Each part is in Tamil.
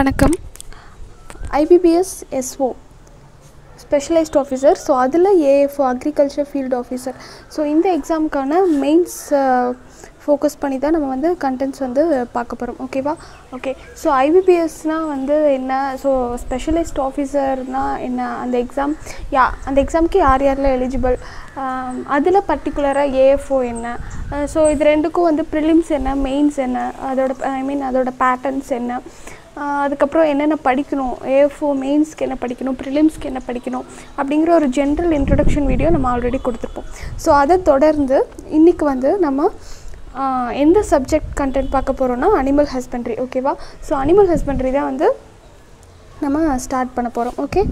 வணக்கம் IBPS SO specialised officer so அதில் AFO agriculture field officer so இந்த எக்ஸாமுக்கான மெயின்ஸ் ஃபோக்கஸ் பண்ணி தான் நம்ம வந்து கண்டென்ட்ஸ் வந்து பார்க்க போகிறோம் ஓகேவா ஓகே ஸோ ஐபிபிஎஸ்னால் வந்து என்ன ஸோ ஸ்பெஷலிஸ்ட் ஆஃபீஸர்னால் என்ன அந்த எக்ஸாம் யா அந்த எக்ஸாமுக்கு யார் யாரெல்லாம் எலிஜிபிள் அதில் பர்டிகுலராக ஏஎஃப்ஓ என்ன ஸோ இது ரெண்டுக்கும் வந்து ப்ரிலிம்ஸ் என்ன மெயின்ஸ் என்ன அதோட ஐ மீன் அதோட பேட்டர்ன்ஸ் என்ன ஆஹ் அதுக்கப்புறம் என்னென்ன படிக்கணும் ஏஎஃப்ஓ மெயின்ஸ்க்கு என்ன படிக்கணும் ப்ரிலிம்ஸ்க்கு என்ன படிக்கணும் அப்படிங்கிற ஒரு ஜென்ரல் இன்ட்ரடக்ஷன் வீடியோ நம்ம ஆல்ரெடி கொடுத்துருப்போம் ஸோ அதை தொடர்ந்து இன்றைக்கி வந்து நம்ம ஆஹ் எந்த சப்ஜெக்ட் கண்டென்ட் பார்க்க போகிறோன்னா அனிமல் ஹஸ்பண்ட்ரி ஓகேவா ஸோ அனிமல் ஹஸ்பண்ட்ரி தான் வந்து நம்ம ஸ்டார்ட் பண்ண போகிறோம் ஓகே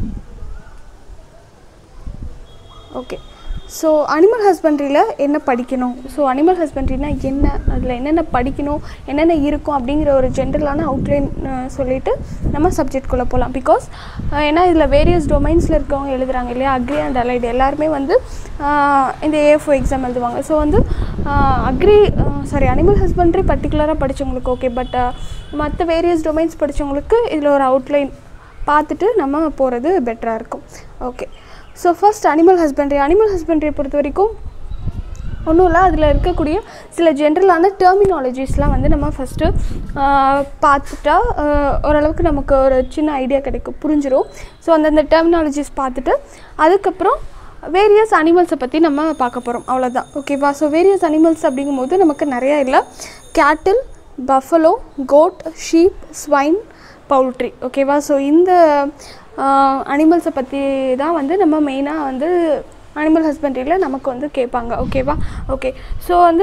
ஓகே ஸோ அனிமல் ஹஸ்பண்ட்ரியில் என்ன படிக்கணும் ஸோ அனிமல் ஹஸ்பண்ட்ரினா என்ன அதில் என்னென்ன படிக்கணும் என்னென்ன இருக்கும் அப்படிங்கிற ஒரு ஜென்ரலான அவுட்லைன் சொல்லிவிட்டு நம்ம சப்ஜெக்ட்குள்ளே போகலாம் பிகாஸ் ஏன்னா இதில் வேரியஸ் டொமைன்ஸில் இருக்கவங்க எழுதுறாங்க இல்லையா அக்ரி அண்ட் அலைடு எல்லாருமே வந்து ஆஹ் இந்த ஏஎஃப்ஓ எக்ஸாம் எழுதுவாங்க ஸோ வந்து அக்ரி சாரி அனிமல் ஹஸ்பண்ட்ரி பர்டிகுலராக படித்தவங்களுக்கு ஓகே பட் மற்ற வேரியஸ் டொமைன்ஸ் படித்தவங்களுக்கு இதில் ஒரு அவுட்லைன் பார்த்துட்டு நம்ம போகிறது பெட்டராக இருக்கும் okay so first animal husbandry animal ஹஸ்பண்ட்ரியை பொறுத்த வரைக்கும் ஒன்றும் இல்லை அதில் இருக்கக்கூடிய சில ஜென்ரலான டெர்மினாலஜிஸ்லாம் வந்து நம்ம ஃபஸ்ட்டு பார்த்துட்டா ஆஹ், ஓரளவுக்கு நமக்கு ஒரு சின்ன ஐடியா கிடைக்கும் புரிஞ்சிடும் ஸோ அந்தந்த டெர்மினாலஜிஸ் பார்த்துட்டு அதுக்கப்புறம் வேரியஸ் அனிமல்ஸை பற்றி நம்ம பார்க்க போகிறோம் அவ்வளோதான் ஓகேவா ஸோ வேரியஸ் அனிமல்ஸ் அப்படிங்கும்போது நமக்கு நிறையா இல்லை cattle buffalo goat sheep swine poultry ஓகேவா ஸோ இந்த அனிமல்ஸை பற்றி தான் வந்து நம்ம மெயினாக வந்து அனிமல் ஹஸ்பண்ட்ரியில் நமக்கு வந்து கேட்பாங்க ஓகேவா ஓகே ஸோ வந்து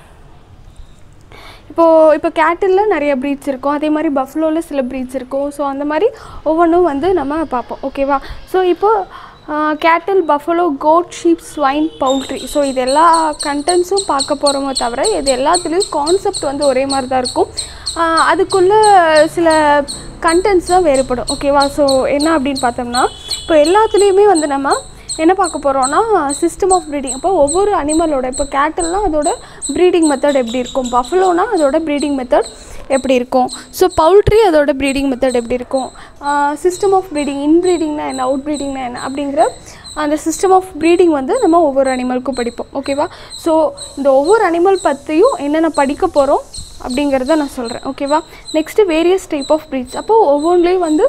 இப்போது இப்போ கேட்டிலில் நிறைய ப்ரீட்ஸ் இருக்கும் அதே மாதிரி பஃப்லோவில் சில ப்ரீட்ஸ் இருக்கும் ஸோ அந்த மாதிரி ஒவ்வொன்றும் வந்து நம்ம பார்ப்போம் ஓகேவா ஸோ இப்போது cattle buffalo goat sheep swine poultry so இது எல்லா கண்டென்ட்ஸும் பார்க்க போகிறோமோ தவிர இது எல்லாத்துலேயும் கான்செப்ட் வந்து ஒரே மாதிரி தான் இருக்கும் ஆஹ் அதுக்குள்ள சில கண்டென்ட்ஸ் தான் வேறுபடும் ஓகேவா ஸோ என்ன அப்படின்னு பார்த்தோம்னா இப்போ எல்லாத்துலேயுமே வந்து நம்ம என்ன பார்க்க போகிறோம்னா சிஸ்டம் ஆஃப் ப்ரீடிங் அப்போ ஒவ்வொரு அனிமலோட இப்போ கேட்டல்னால் அதோட ப்ரீடிங் மெத்தட் எப்படி இருக்கும் பஃபலோனா அதோட ப்ரீடிங் மெத்தட் எப்படி இருக்கும் ஸோ பவுல்ட்ரி அதோட ப்ரீடிங் மெத்தட் எப்படி இருக்கும் சிஸ்டம் ஆஃப் ப்ரீடிங் இன்ப்ரீடிங்னா என்ன அவுட் ப்ரீடிங்னா என்ன அப்படிங்கிற அந்த சிஸ்டம் ஆஃப் ப்ரீடிங் வந்து நம்ம ஒவ்வொரு அனிமலுக்கும் படிப்போம் ஓகேவா ஸோ இந்த ஒவ்வொரு அனிமல் பற்றியும் என்னென்ன படிக்க போகிறோம் அப்படிங்கிறத நான் சொல்கிறேன் ஓகேவா next various type of breeds அப்போது ஒவ்வொன்றிலையும் வந்து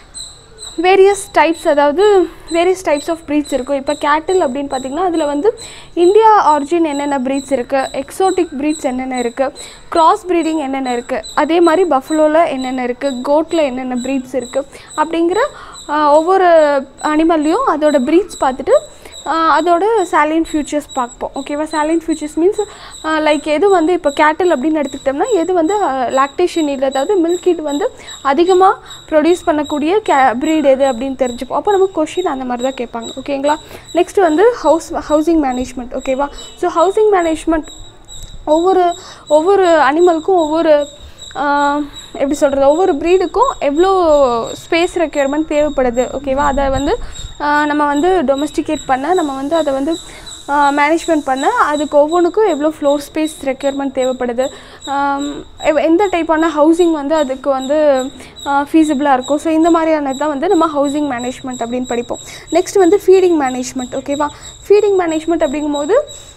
வேரியஸ் டைப்ஸ் அதாவது வேரியஸ் டைப்ஸ் ஆஃப் ப்ரீட்ஸ் இருக்கும் இப்போ கேட்டில் அப்படின்னு பார்த்தீங்கன்னா அதில் வந்து இந்தியா ஆரிஜின் என்னென்ன ப்ரீட்ஸ் இருக்குது எக்ஸோட்டிக் ப்ரீட்ஸ் என்னென்ன இருக்குது கிராஸ் ப்ரீடிங் என்னென்ன இருக்குது அதே மாதிரி பஃபலோவில் என்னென்ன இருக்குது கோட்டில் என்னென்ன ப்ரீட்ஸ் இருக்குது அப்படிங்கிற ஆஹ், ஒவ்வொரு அனிமல்லையும் அதோட ப்ரீட்ஸ் பார்த்துட்டு ஆஹ், அதோட சாலின் ஃபியூச்சர்ஸ் பார்ப்போம் ஓகேவா சாலின் ஃபியூச்சர்ஸ் மீன்ஸ் லைக் எது வந்து இப்போ கேட்டில் அப்படின்னு எடுத்துக்கிட்டோம்னா எது வந்து லாக்டேஷன் இல்லை அதாவது மில்க் இட் வந்து அதிகமாக ப்ரொடியூஸ் பண்ணக்கூடிய கே ப்ரீட் எது அப்படின்னு தெரிஞ்சுப்போம் அப்போ நமக்கு கொஷின் அந்த மாதிரி தான் கேட்பாங்க ஓகேங்களா நெக்ஸ்ட் வந்து ஹவுஸ் ஹவுசிங் மேனேஜ்மெண்ட் ஓகேவா ஸோ ஹவுசிங் மேனேஜ்மெண்ட் ஒவ்வொரு ஒவ்வொரு அனிமலுக்கும் ஒவ்வொரு ஆஹ், எப்படி சொல்கிறது ஒவ்வொரு ப்ரீடுக்கும் எவ்வளோ ஸ்பேஸ் ரெக்யர்மெண்ட் தேவைப்படுது ஓகேவா அதை வந்து ஆஹ், நம்ம வந்து டொமஸ்டிகேட் பண்ண நம்ம வந்து அதை வந்து மேனேஜ்மெண்ட் பண்ண அதுக்கு ஒவ்வொன்றுக்கும் எவ்வளோ ஃப்ளோர் ஸ்பேஸ் ரெக்யர்மெண்ட் தேவைப்படுது ஆம், எவ்- எந்த டைப்பான ஹவுசிங் வந்து அதுக்கு வந்து ஃபீஸிபிளாக இருக்கும் ஸோ இந்த மாதிரியானது தான் வந்து நம்ம ஹவுசிங் மேனேஜ்மெண்ட் அப்படின்னு படிப்போம் நெக்ஸ்ட் வந்து ஃபீடிங் மேனேஜ்மெண்ட் ஓகேவா ஃபீடிங் மேனேஜ்மெண்ட் அப்படிங்கும்போது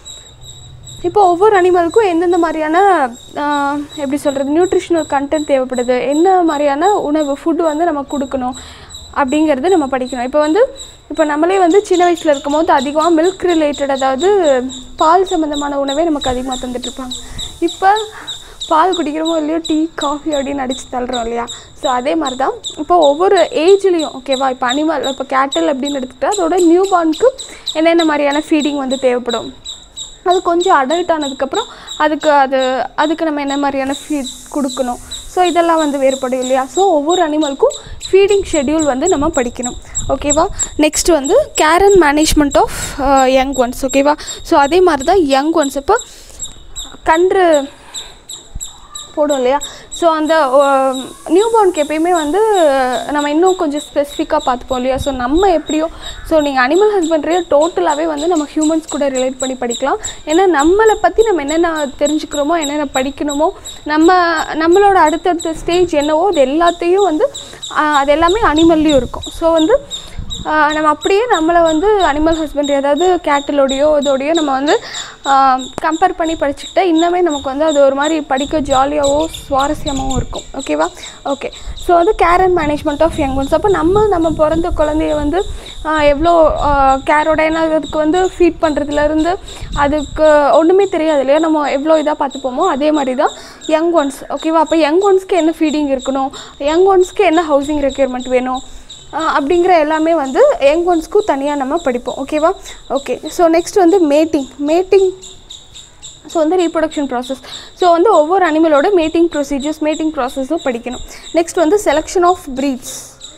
இப்போ ஒவ்வொரு அனிமலுக்கும் எந்தெந்த மாதிரியான ஆஹ், எப்படி சொல்கிறது நியூட்ரிஷனல் கண்டென்ட் தேவைப்படுது என்ன மாதிரியான உணவு ஃபுட்டு வந்து நம்ம கொடுக்கணும் அப்படிங்கிறது நம்ம படிக்கணும் இப்போ வந்து இப்போ நம்மளே வந்து சின்ன வயசில் இருக்கும்போது அதிகமாக மில்க் ரிலேட்டட் அதாவது பால் சம்மந்தமான உணவே நமக்கு அதிகமாக தந்துட்டுருப்பாங்க இப்போ பால் குடிக்கிறோமோ இல்லையோ டீ காஃபி அப்படின்னு அடித்து தள்ளுறோம் இல்லையா ஸோ அதே மாதிரி தான் இப்போ ஒவ்வொரு ஏஜ்லேயும் ஓகேவா இப்போ அனிமல் இப்போ கேட்டல் அப்படின்னு எடுத்துக்கிட்டா அதோட நியூ பார்னுக்கு என்னென்ன மாதிரியான ஃபீடிங் வந்து தேவைப்படும் அது கொஞ்சம் அடல்ட் ஆனதுக்கப்புறம் அதுக்கு அது அதுக்கு நம்ம என்ன மாதிரியான ஃபீட் கொடுக்கணும் ஸோ இதெல்லாம் வந்து வேறுபடும் இல்லையா ஸோ ஒவ்வொரு அனிமலுக்கும் ஃபீடிங் ஷெட்யூல் வந்து நம்ம படிக்கணும் ஓகேவா நெக்ஸ்ட் வந்து care and management of young ones ஓகேவா ஸோ அதே மாதிரி தான் யங் ஒன்ஸ் இப்போ கன்று போடும் இல்லையா ஸோ அந்த நியூ பார்னுக்கு எப்பயுமே வந்து நம்ம இன்னும் கொஞ்சம் ஸ்பெசிஃபிக்காக பார்த்துப்போம் இல்லையா ஸோ நம்ம எப்படியோ ஸோ நீங்கள் அனிமல் ஹஸ்பண்ட்ரியை டோட்டலாகவே வந்து நம்ம ஹியூமன்ஸ் கூட ரிலேட் பண்ணி படிக்கலாம் ஏன்னா நம்மளை பற்றி நம்ம என்னென்ன தெரிஞ்சுக்கிறோமோ என்னென்ன படிக்கணுமோ நம்ம நம்மளோட அடுத்தடுத்த ஸ்டேஜ் என்னவோ அது எல்லாத்தையும் வந்து ஆஹ், அது எல்லாமே அனிமல்லையும் இருக்கும் ஸோ வந்து ஆஹ் நம்ம அப்படியே நம்மளை வந்து அனிமல் ஹஸ்பண்ட்ரி அதாவது கேட்டிலோடையோ இதோடையோ நம்ம வந்து கம்பேர் பண்ணி படிச்சுக்கிட்டா இன்னமே நமக்கு வந்து அது ஒரு மாதிரி படிக்க ஜாலியாகவும் சுவாரஸ்யமாகவும் இருக்கும் ஓகேவா ஓகே ஸோ வந்து care and management of young ones அப்போ நம்ம நம்ம பிறந்த குழந்தைய வந்து ஆஹ் எவ்வளோ கேரோட ஏன்னா அதுக்கு வந்து ஃபீட் பண்ணுறதுலேருந்து அதுக்கு ஒன்றுமே தெரியாது இல்லையா நம்ம எவ்வளோ இதாக பார்த்துப்போமோ அதே மாதிரி தான் யங் ஒன்ஸ் ஓகேவா அப்போ யங் ஒன்ஸ்க்கு என்ன ஃபீடிங் இருக்கணும் யங் ஒன்ஸ்க்கு என்ன ஹவுசிங் ரெக்யர்மெண்ட் வேணும் ஆஹ் அப்படிங்கிற எல்லாமே வந்து யங் ஒன்ஸ்க்கும் தனியாக நம்ம படிப்போம் ஓகேவா ஓகே ஸோ நெக்ஸ்ட் வந்து மேட்டிங் மேட்டிங் ஸோ வந்து ரீப்ரொடக்ஷன் ப்ராசஸ் ஸோ வந்து ஒவ்வொரு அனிமலோட மேட்டிங் ப்ரொசீஜர்ஸ் மேட்டிங் ப்ராசஸும் படிக்கணும் நெக்ஸ்ட் வந்து செலெக்ஷன் ஆஃப் ப்ரீட்ஸ்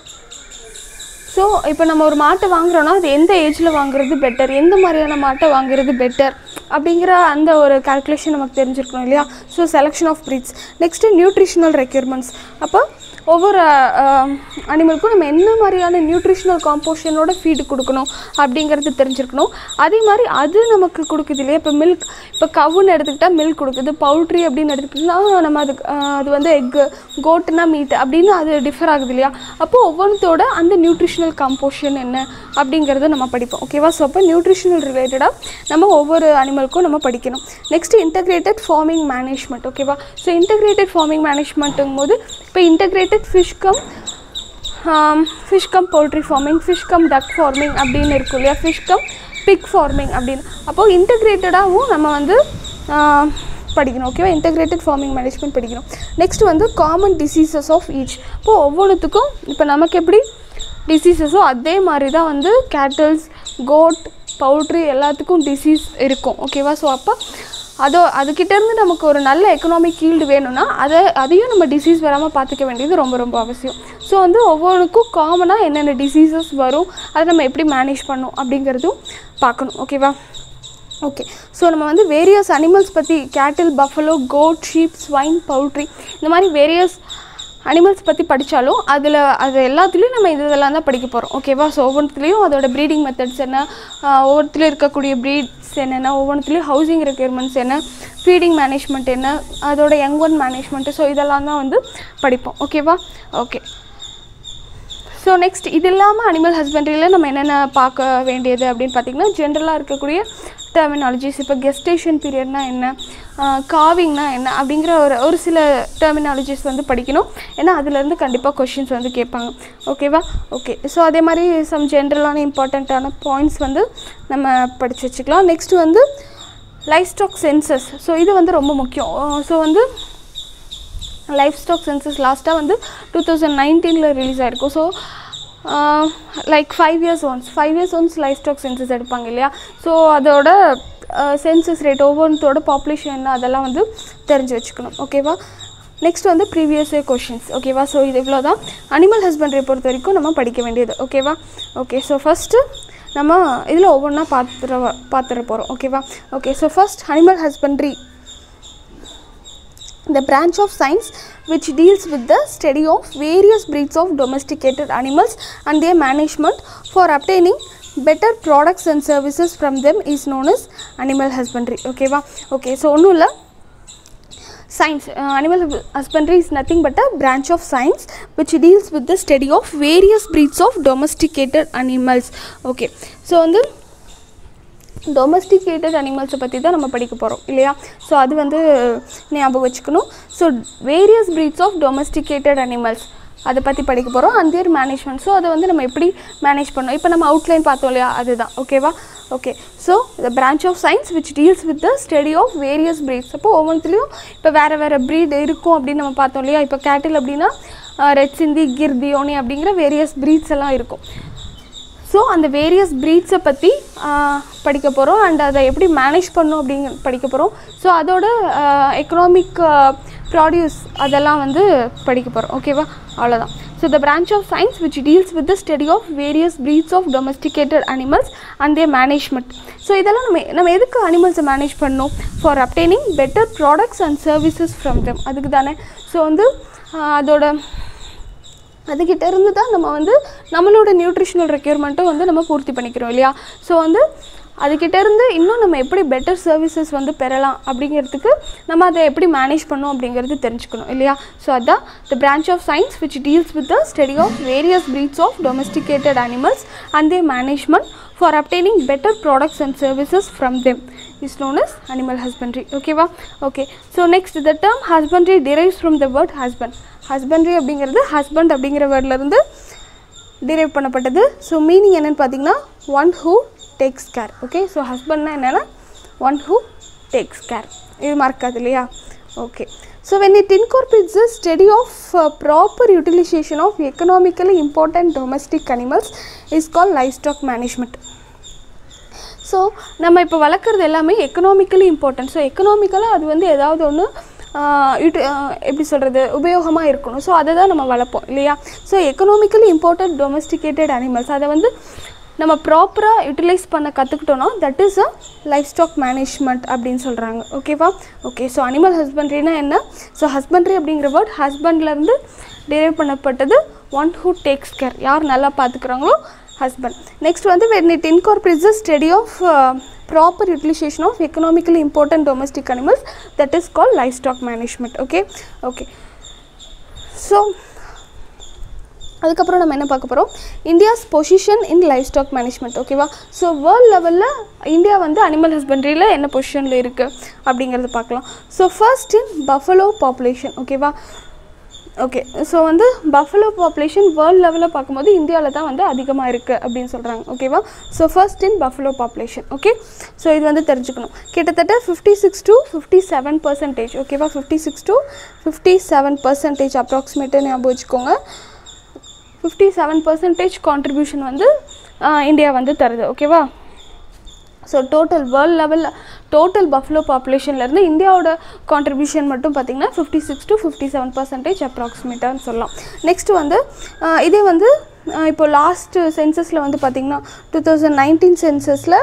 ஸோ இப்போ நம்ம ஒரு மாட்டை வாங்குறோன்னா அது எந்த ஏஜில் வாங்குறது பெட்டர் எந்த மாதிரியான மாட்டை வாங்குறது பெட்டர் அப்படிங்கிற அந்த ஒரு கால்குலேஷன் நமக்கு தெரிஞ்சிருக்கணும் இல்லையா so selection of breeds next nutritional requirements அப்போ ஒவ்வொரு அனிமலுக்கும் நம்ம என்ன மாதிரியான நியூட்ரிஷனல் காம்போஷனோட ஃபீடு கொடுக்கணும் அப்படிங்கிறது தெரிஞ்சிருக்கணும் அதே மாதிரி அது நமக்கு கொடுக்குது இல்லையா இப்போ மில்க் இப்போ கவுன்னு எடுத்துக்கிட்டால் மில்க் கொடுக்குது பவுல்ட்ரி அப்படின்னு எடுத்துக்கிட்டோம்னா நம்ம அதுக்கு ஆஹ், அது வந்து எக்கு கோட்டுனா மீட் அப்படின்னு அது டிஃபர் ஆகுது இல்லையா அப்போ ஒவ்வொன்றத்தோட அந்த நியூட்ரிஷனல் காம்போஷன் என்ன அப்படிங்கிறத நம்ம படிப்போம் ஓகேவா ஸோ அப்போ நியூட்ரிஷனல் ரிலேட்டடாக நம்ம ஒவ்வொரு அனிமலுக்கும் நம்ம படிக்கணும் நெக்ஸ்ட் இன்டகிரேட்டட் ஃபார்மிங் மேனேஜ்மெண்ட் ஓகேவா ஸோ இன்டகிரேட்டட் ஃபார்மிங் மேனேஜ்மெண்ட்டுங்கும் போது இப்போ integrated fish cum fish cum poultry farming fish cum duck farming அப்படின்னு இருக்கும் இல்லையா ஃபிஷ் கம் பிக் ஃபார்மிங் அப்படின்னு அப்போது இன்டகிரேட்டடாகவும் நம்ம வந்து ஆஹ், படிக்கணும் ஓகேவா இன்டகிரேட்டட் ஃபார்மிங் மேனேஜ்மெண்ட் படிக்கணும் நெக்ஸ்ட் வந்து காமன் டிசீசஸ் ஆஃப் ஈச் இப்போது ஒவ்வொன்றுத்துக்கும் இப்போ நமக்கு எப்படி டிசீசஸோ அதே மாதிரி தான் வந்து கேட்டல்ஸ் கோட் பவுல்ட்ரி எல்லாத்துக்கும் டிசீஸ் இருக்கும் ஓகேவா ஸோ அப்போ அதோ அதுக்கிட்டேருந்து நமக்கு ஒரு நல்ல எக்கனாமிக் ஈல்டு வேணும்னா அதை அதையும் நம்ம டிசீஸ் வராமல் பார்த்துக்க வேண்டியது ரொம்ப ரொம்ப அவசியம் ஸோ வந்து ஒவ்வொன்றுக்கும் காமனாக என்னென்ன டிசீசஸ் வரும் அதை நம்ம எப்படி மேனேஜ் பண்ணணும் அப்படிங்கிறதும் பார்க்கணும் ஓகேவா ஓகே ஸோ நம்ம வந்து வேரியஸ் அனிமல்ஸ் பற்றி cattle buffalo goat sheep swine poultry இந்த மாதிரி வேரியஸ் அனிமல்ஸ் பற்றி படித்தாலும் அதில் அது எல்லாத்துலேயும் நம்ம இது இதெல்லாம் தான் படிக்க போகிறோம் ஓகேவா ஸோ ஒவ்வொன்றுத்துலேயும் அதோட ப்ரீடிங் மெத்தட்ஸ் என்ன ஆஹ் ஒவ்வொருத்துலேயும் இருக்கக்கூடிய ப்ரீட்ஸ் என்னென்ன ஒவ்வொன்றுத்துலேயும் ஹவுசிங் ரெக்யர்மெண்ட்ஸ் என்ன ஃபீடிங் மேனேஜ்மெண்ட் என்ன அதோட யங் ஒன் மேனேஜ்மெண்ட்டு ஸோ இதெல்லாம் தான் வந்து படிப்போம் ஓகேவா ஓகே ஸோ நெக்ஸ்ட் இது இல்லாமல் அனிமல் ஹஸ்பண்ட்ரியில் நம்ம என்னென்ன பார்க்க வேண்டியது அப்படின்னு பார்த்திங்கன்னா ஜென்ரலாக இருக்கக்கூடிய டெர்மினாலஜிஸ் இப்போ கெஸ்டேஷன் பீரியட்னா என்ன காவிங்னா என்ன அப்படிங்கிற ஒரு ஒரு சில டெர்மினாலஜிஸ் வந்து படிக்கணும் ஏன்னா அதுலேருந்து கண்டிப்பாக கொஷின்ஸ் வந்து கேட்பாங்க ஓகேவா ஓகே ஸோ அதே மாதிரி சம் ஜென்ரலான இம்பார்ட்டண்ட்டான பாயிண்ட்ஸ் வந்து நம்ம படித்து வச்சுக்கலாம் நெக்ஸ்ட் வந்து லைஃப் ஸ்டாக் சென்சஸ் ஸோ இது வந்து ரொம்ப முக்கியம் ஸோ வந்து லைஃப் ஸ்டாக் சென்சஸ் லாஸ்ட்டாக வந்து டூ தௌசண்ட் நைன்டீனில் ரிலீஸ் ஆகிருக்கும் so like five years once five years once livestock census எடுப்பாங்க இல்லையா ஸோ அதோட சென்சஸ் ரேட் ஒவ்வொன்றத்தோட பாப்புலேஷன் என்ன அதெல்லாம் வந்து தெரிஞ்சு வச்சுக்கணும் ஓகேவா நெக்ஸ்ட் வந்து ப்ரீவியஸ் இயர் கொஷின்ஸ் ஓகேவா ஸோ இது இவ்வளோ தான் அனிமல் ஹஸ்பண்ட்ரி பொறுத்த வரைக்கும் நம்ம படிக்க வேண்டியது ஓகேவா ஓகே ஸோ ஃபஸ்ட்டு நம்ம இதில் ஒவ்வொன்றா பார்த்துற பார்த்துட போகிறோம் ஓகேவா okay so first animal husbandry the branch of science which deals with the study of various breeds of domesticated animals and their management for obtaining better products and services from them is known as animal husbandry ஓகேவா ஓகே ஸோ ஒன்றும் இல்லை science uh, animal husbandry is nothing but a branch of science which deals with the study of various breeds of domesticated animals okay so வந்து டொமஸ்டிகேட்டட் அனிமல்ஸை பற்றி தான் நம்ம படிக்க போகிறோம் இல்லையா ஸோ அது வந்து ஞாபகம் வச்சுக்கணும் so various breeds of domesticated animals அதை பற்றி படிக்க போகிறோம் and their மேனேஜ்மெண்ட் ஸோ அதை வந்து நம்ம எப்படி மேனேஜ் பண்ணோம் இப்போ நம்ம அவுட்லைன் பார்த்தோம் இல்லையா அதுதான் ஓகேவா okay so the branch of science which deals with the study of various breeds அப்போ ஒவ்வொன்றுத்துலேயும் இப்போ வேறு வேறு breed இருக்கும் அப்படின்னு நம்ம பார்த்தோம் இல்லையா இப்போ கேட்டில் அப்படின்னா ரெட் சிந்தி கிர் தியோனி அப்படிங்கிற வேரியஸ் breeds எல்லாம் இருக்கும் ஸோ அந்த வேரியஸ் ப்ரீட்ஸை பற்றி படிக்க போகிறோம் அண்ட் அதை எப்படி மேனேஜ் பண்ணும் அப்படிங்க படிக்க போகிறோம் ஸோ அதோட எக்கனாமிக் ப்ராடியூஸ் அதெல்லாம் வந்து படிக்க போகிறோம் ஓகேவா அவ்வளோதான் so the branch of science which deals with the study of various breeds of domesticated animals and their management so இதெல்லாம் நம்ம நம்ம எதுக்கு அனிமல்ஸை மேனேஜ் பண்ணணும் for obtaining better products and services from them அதுக்கு தானே ஸோ வந்து ஆஹ் அதோட அதுக்கிட்ட இருந்து தான் நம்ம வந்து நம்மளோட நியூட்ரிஷனல் ரெக்யர்மெண்ட்டும் வந்து நம்ம பூர்த்தி பண்ணிக்கிறோம் இல்லையா ஸோ வந்து அதுக்கிட்ட இருந்து இன்னும் நம்ம எப்படி பெட்டர் சர்வீசஸ் வந்து பெறலாம் அப்படிங்கிறதுக்கு நம்ம அதை எப்படி மேனேஜ் பண்ணோம் அப்படிங்கிறது தெரிஞ்சுக்கணும் இல்லையா ஸோ அதான் the branch of science which deals with the study of various breeds of domesticated animals and their management for obtaining better products and services from them is known as animal husbandry ஓகேவா okay so next the term husbandry derives from the word husband husbandry அப்படிங்கிறது husband அப்படிங்கிற வேர்ட்லேருந்து டிரைவ் பண்ணப்பட்டது ஸோ மீனிங் என்னென்னு பார்த்தீங்கன்னா one who takes care okay so ஹஸ்பண்ட்னா என்னென்னா ஒன் ஹூ டேக்ஸ் கேர் இது மறக்காது இல்லையா okay so when it incorporates the study of proper utilisation of economically important domestic animals is call livestock management so நம்ம இப்போ வளர்க்குறது எல்லாமே எக்கனாமிக்கலி இம்பார்ட்டன்ட் ஸோ எக்கனாமிக்கலாக அது வந்து ஏதாவது ஒன்று யூட்டி எப்படி சொல்கிறது உபயோகமாக இருக்கணும் ஸோ அதை தான் நம்ம வளர்ப்போம் இல்லையா so economically important domesticated animals அதை வந்து நம்ம ப்ராப்பராக யூட்டிலைஸ் பண்ண கற்றுக்கிட்டோன்னா that is a livestock management அப்படின்னு சொல்கிறாங்க ஓகேவா ஓகே ஸோ அனிமல் ஹஸ்பண்ட்ரினா என்ன ஸோ ஹஸ்பண்ட்ரி அப்படிங்கிற வேர்ட் ஹஸ்பண்ட்லேருந்து டிரைவ் பண்ணப்பட்டது ஒன் ஹூ டேக்ஸ் கேர் யார் நல்லா பார்த்துக்குறாங்களோ husband next வந்து when it incorporates the study of uh, proper utilization of economically important domestic animals that is called livestock management okay okay so அதுக்கப்புறம் நம்ம என்ன பார்க்க போகிறோம் India's position in livestock management ஓகேவா ஸோ வேர்ல்ட் லெவலில் இந்தியா வந்து அனிமல் ஹஸ்பண்ட்ரியில் என்ன பொசிஷனில் இருக்குது அப்படிங்கிறது பார்க்கலாம் so first in buffalo population ஓகேவா ஓகே ஸோ வந்து பஃபலோ பாப்புலேஷன் வேர்ல்ட் லெவலில் பார்க்கும்போது இந்தியாவில் தான் வந்து அதிகமாக இருக்குது அப்படின்னு சொல்கிறாங்க ஓகேவா so first in buffalo population okay so இது வந்து தெரிஞ்சுக்கணும் கிட்டத்தட்ட fifty six to fifty seven percentage ஓகேவா fifty six to fifty seven percentage அப்ராக்சிமேட்டாக ஞாபகம் வச்சுக்கோங்க ஃபிஃப்டி செவன் பர்சன்டேஜ் கான்ட்ரிபியூஷன் வந்து ஆஹ், இந்தியா வந்து தருது ஓகேவா ஸோ டோட்டல் வேர்ல்ட் லெவலில் டோட்டல் பஃப்லோ பாப்புலேஷன்லேருந்து இந்தியாவோட கான்ட்ரிபியூஷன் மட்டும் பார்த்திங்கன்னா fifty six to fifty seven percentage அப்ராக்சிமேட்டான்னு சொல்லலாம் நெக்ஸ்ட் வந்து ஆஹ், இதே வந்து ஆஹ், இப்போ லாஸ்ட் சென்சஸில் வந்து பார்த்திங்கன்னா டூ தௌசண்ட் நைன்டீன் சென்சஸில்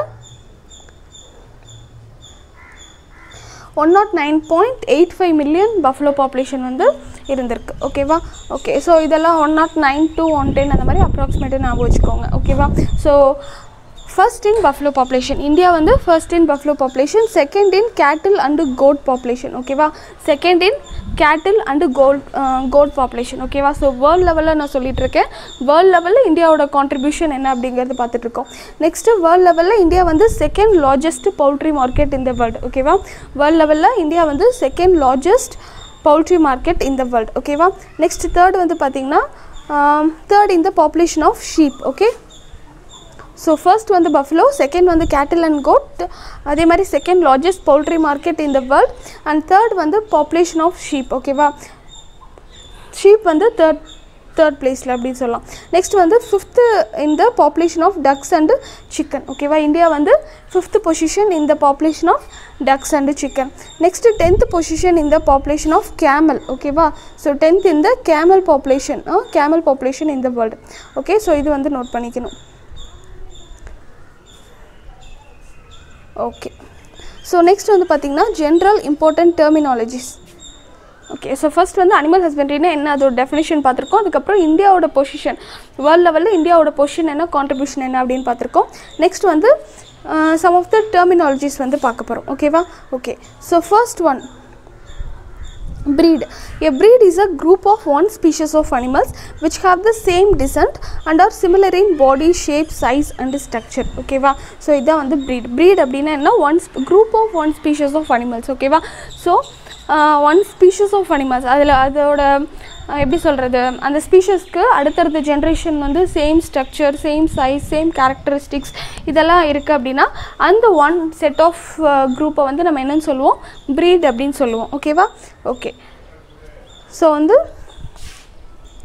one nought nine point eight five million buffalo population வந்து இருந்திருக்கு ஓகேவா ஓகே ஸோ இதெல்லாம் one nought nine to one ten அந்த மாதிரி அப்ராக்சிமேட்டாக ஞாபகம் வச்சுக்கோங்க ஓகேவா so first in buffalo population India வந்து first in buffalo population second in cattle and goat population ஓகேவா second in cattle and gold goat population ஓகேவா ஸோ வேர்ல்ட் லெவலில் நான் சொல்லிட்டு இருக்கேன் வேர்ல்ட் லெவலில் இந்தியாவோட கான்ட்ரிபியூஷன் என்ன அப்படிங்கிறது பார்த்துட்டு இருக்கோம் நெக்ஸ்ட்டு வேர்ல்ட் லெவலில் இந்தியா வந்து second largest poultry market in the world ஓகேவா வேர்ல்ட் லெவலில் இந்தியா வந்து second largest poultry market in the world ஓகேவா நெக்ஸ்ட் தேர்ட் வந்து பார்த்திங்கன்னா third in the population of sheep okay so first வந்து பஃபலோ செகண்ட் வந்து கேட்டில் அண்ட் கோட் அதே மாதிரி second largest poultry market in the world and third வந்து பாப்புலேஷன் ஆஃப் ஷீப் ஓகேவா ஷீப் வந்து தேர்ட் தேர்ட் பிளேஸில் அப்படின்னு சொல்லலாம் நெக்ஸ்ட் வந்து fifth in the population of ducks and chicken ஓகேவா இந்தியா வந்து fifth position in the population of ducks and chicken next tenth position in the population of camel ஓகேவா so tenth in the camel population camel population in the world okay so இது வந்து நோட் பண்ணிக்கணும் ஓகே ஸோ நெக்ஸ்ட் வந்து பார்த்திங்கன்னா general important terminologies okay so first வந்து அனிமல் ஹஸ்பண்ட்ரினா என்ன அதோட டெஃபினேஷன் பார்த்துருக்கோம் அதுக்கப்புறம் இந்தியாவோட பொசிஷன் வேர்ல்ட் லெவலில் இந்தியாவோட பொசிஷன் என்ன கான்ட்ரிபியூஷன் என்ன அப்படின்னு பார்த்துருக்கோம் நெக்ஸ்ட் வந்து சம் ஆஃப் த டெர்மினாலஜிஸ் வந்து பார்க்க போகிறோம் ஓகேவா okay so first one breed a breed is a group of one species of animals which have the same descent and are similar in body shape size and structure ஓகேவா ஸோ இதான் வந்து breed breed அப்படின்னா என்ன one group of one species of animals ஓகேவா so one species of animals அதில் அதோட அஹ், எப்படி சொல்கிறது அந்த ஸ்பீஷஸ்க்கு அடுத்தடுத்த ஜென்ரேஷன் வந்து same structure same size same characteristics இதெல்லாம் இருக்குது அப்படின்னா அந்த ஒன் செட் ஆஃப் குரூப்பை வந்து நம்ம என்னன்னு சொல்லுவோம் breed அப்படின்னு சொல்லுவோம் ஓகேவா ஓகே ஸோ வந்து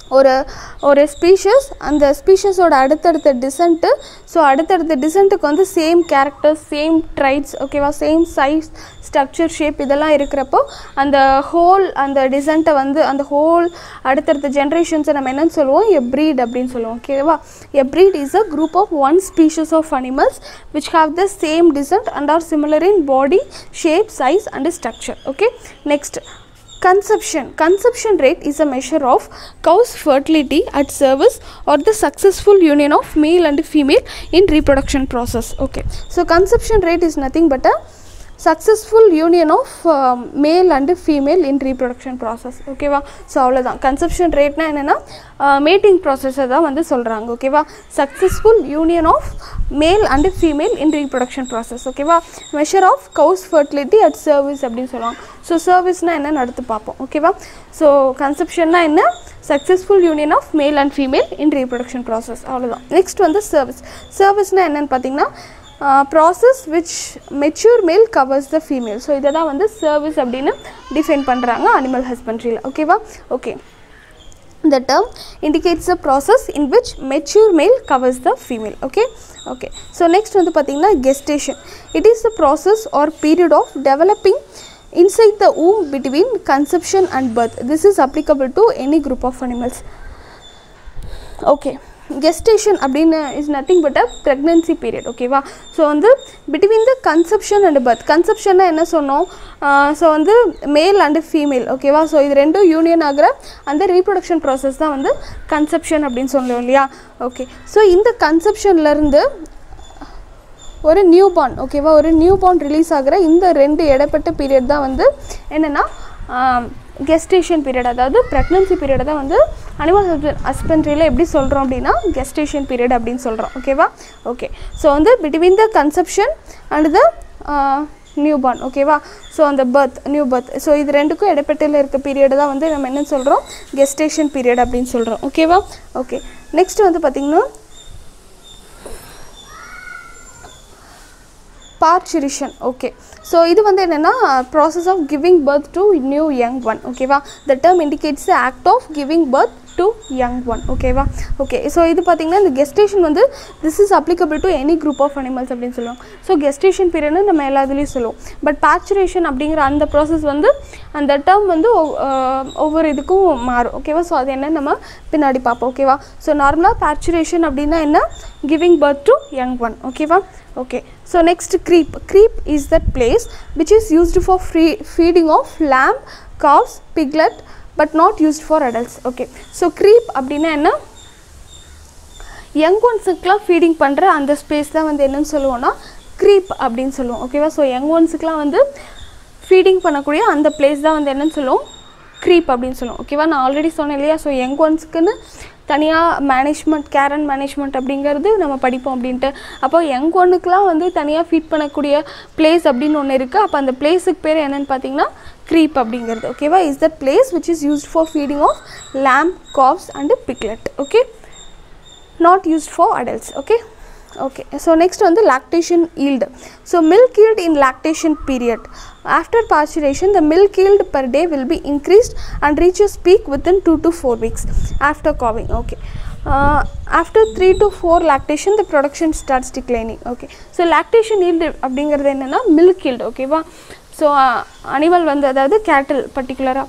ஒரு ஒரு ஸ்பீஷஸ் அந்த ஸ்பீஷஸோட அடுத்தடுத்த டிசன்ட்டு ஸோ அடுத்தடுத்த டிசன்ட்டுக்கு வந்து சேம் கேரக்டர்ஸ் சேம் ட்ரைட்ஸ் ஓகேவா சேம் சைஸ் ஸ்ட்ரக்சர் ஷேப் இதெல்லாம் இருக்கிறப்போ அந்த ஹோல் அந்த டிசன்ட்டை வந்து அந்த ஹோல் அடுத்தடுத்த ஜென்ரேஷன்ஸை நம்ம என்னன்னு சொல்லுவோம் எ ப்ரீட் அப்படின்னு சொல்லுவோம் ஓகேவா a breed is a group of one species of animals which have the same descent and are similar in body shape size and structure okay next conception conception rate is a measure of cow's fertility at service or the successful union of male and female in reproduction process okay so conception rate is nothing but a successful union of uh, male and female in reproduction process ஓகேவா ஸோ அவ்வளோதான் கன்செப்ஷன் ரேட்னா என்னென்னா மேட்டிங் ப்ராசஸை தான் வந்து சொல்கிறாங்க ஓகேவா successful union of male and female in reproduction process ஓகேவா measure of cow's fertility at service அப்படின்னு சொல்லுவாங்க ஸோ சர்வீஸ்னால் என்னன்னு அடுத்து பார்ப்போம் ஓகேவா ஸோ கன்செப்ஷன்னா என்ன successful union of male and female in reproduction process அவ்வளோதான் நெக்ஸ்ட் வந்து சர்வீஸ் சர்வீஸ்னால் என்னென்னு பார்த்தீங்கன்னா process which mature male covers the female so இதை தான் வந்து சர்வீஸ் அப்படின்னு டிஃபைன் பண்ணுறாங்க அனிமல் ஹஸ்பண்ட்ரியில் ஓகேவா okay the term indicates a process in which mature male covers the female okay okay so next வந்து பார்த்தீங்கன்னா gestation it is the process or period of developing inside the womb between conception and birth this is applicable to any group of animals okay gestation அப்படின்னு is nothing but a pregnancy period ஓகேவா ஸோ வந்து between the conception and birth கன்செப்ஷன்னா என்ன சொன்னோம் ஸோ வந்து மேல் அண்டு ஃபீமேல் ஓகேவா ஸோ இது ரெண்டும் யூனியன் ஆகிற அந்த ரீப்ரொடக்ஷன் ப்ராசஸ் தான் வந்து கன்செப்ஷன் அப்படின்னு சொல்லுவோம் இல்லையா ஓகே ஸோ இந்த கன்செப்ஷன்லேருந்து ஒரு நியூ பார்ன் ஓகேவா ஒரு நியூ பார்ன் ரிலீஸ் ஆகிற இந்த ரெண்டு இடைப்பட்ட பீரியட் தான் வந்து என்னென்னா கெஸ்டேஷன் பீரியட் அதாவது ப்ரெக்னன்சி பீரியடை தான் வந்து அனிமல் ஹஸ்பண்ட்ரியில் எப்படி சொல்கிறோம் அப்படின்னா கெஸ்டேஷன் பீரியட் அப்படின்னு சொல்கிறோம் ஓகேவா ஓகே ஸோ வந்து between the conception and the newborn ஓகேவா ஸோ அந்த பர்த் நியூ பர்த் ஸோ இது ரெண்டுக்கும் இடைப்பட்டில் இருக்க பீரியட் தான் வந்து நம்ம என்ன சொல்கிறோம் கெஸ்டேஷன் பீரியட் அப்படின்னு சொல்கிறோம் ஓகேவா ஓகே நெக்ஸ்ட் வந்து பார்த்திங்கன்னா பார்ச்சுரிஷன் ஓகே ஸோ இது வந்து என்னென்னா process of giving birth to new young one ஓகேவா the term indicates the act of giving birth to young one ஓகேவா ஓகே ஸோ இது பார்த்திங்கன்னா இந்த கெஸ்டேஷன் வந்து this is applicable to any group of animals அப்படின்னு சொல்லுவோம் ஸோ கெஸ்டேஷன் பீரியட்னு நம்ம எல்லா இதுலேயும் சொல்லுவோம் பட் பேச்சுரேஷன் அப்படிங்கிற அந்த ப்ராசஸ் வந்து அந்த டேர்ம் வந்து ஒவ்- ஆஹ் ஒவ்வொரு இதுக்கும் மாறும் ஓகேவா ஸோ அது என்ன நம்ம பின்னாடி பார்ப்போம் ஓகேவா ஸோ நார்மலாக பேச்சுரேஷன் அப்படின்னா என்ன giving birth to young one ஓகேவா okay so next creep creep is that place which is used for free feeding of lamb cows piglet but not used for adults okay so creep அப்படின்னா என்ன யங் ஒன்ஸுக்கெலாம் ஃபீடிங் பண்ணுற அந்த ஸ்பேஸ் தான் வந்து என்னன்னு சொல்லுவோம்னா க்ரீப் அப்படின்னு சொல்லுவோம் ஓகேவா ஸோ யங் ஒன்ஸுக்கெலாம் வந்து ஃபீடிங் பண்ணக்கூடிய அந்த பிளேஸ் தான் வந்து என்னன்னு சொல்லுவோம் க்ரீப் அப்படின்னு சொல்லுவோம் ஓகேவா நான் ஆல்ரெடி சொன்னேன் இல்லையா ஸோ யங் ஒன்ஸ்க்குன்னு தனியாக மேனேஜ்மெண்ட் கேர் அண்ட் மேனேஜ்மெண்ட் அப்படிங்கிறது நம்ம படிப்போம் அப்படின்ட்டு அப்போ யங் ஒன்னுக்குலாம் வந்து தனியாக ஃபீட் பண்ணக்கூடிய பிளேஸ் அப்படின்னு ஒன்று இருக்குது அப்போ அந்த பிளேஸுக்கு பேர் என்னன்னு பார்த்தீங்கன்னா க்ரீப் அப்படிங்கிறது ஓகேவா is that place which is used for feeding of lamb calves and piglet okay not used for adults okay okay so next on the lactation yield so milk yield in lactation period after pasteurization the milk yield per day will be increased and reaches peak within 2 to 4 weeks after calving okay uh, after 3 to 4 lactation the production starts declining okay so lactation yield அப்படிங்கிறது என்னென்னா milk yield ஓகேவா ஸோ அனிமல் வந்து அதாவது கேட்டில் பர்டிகுலராக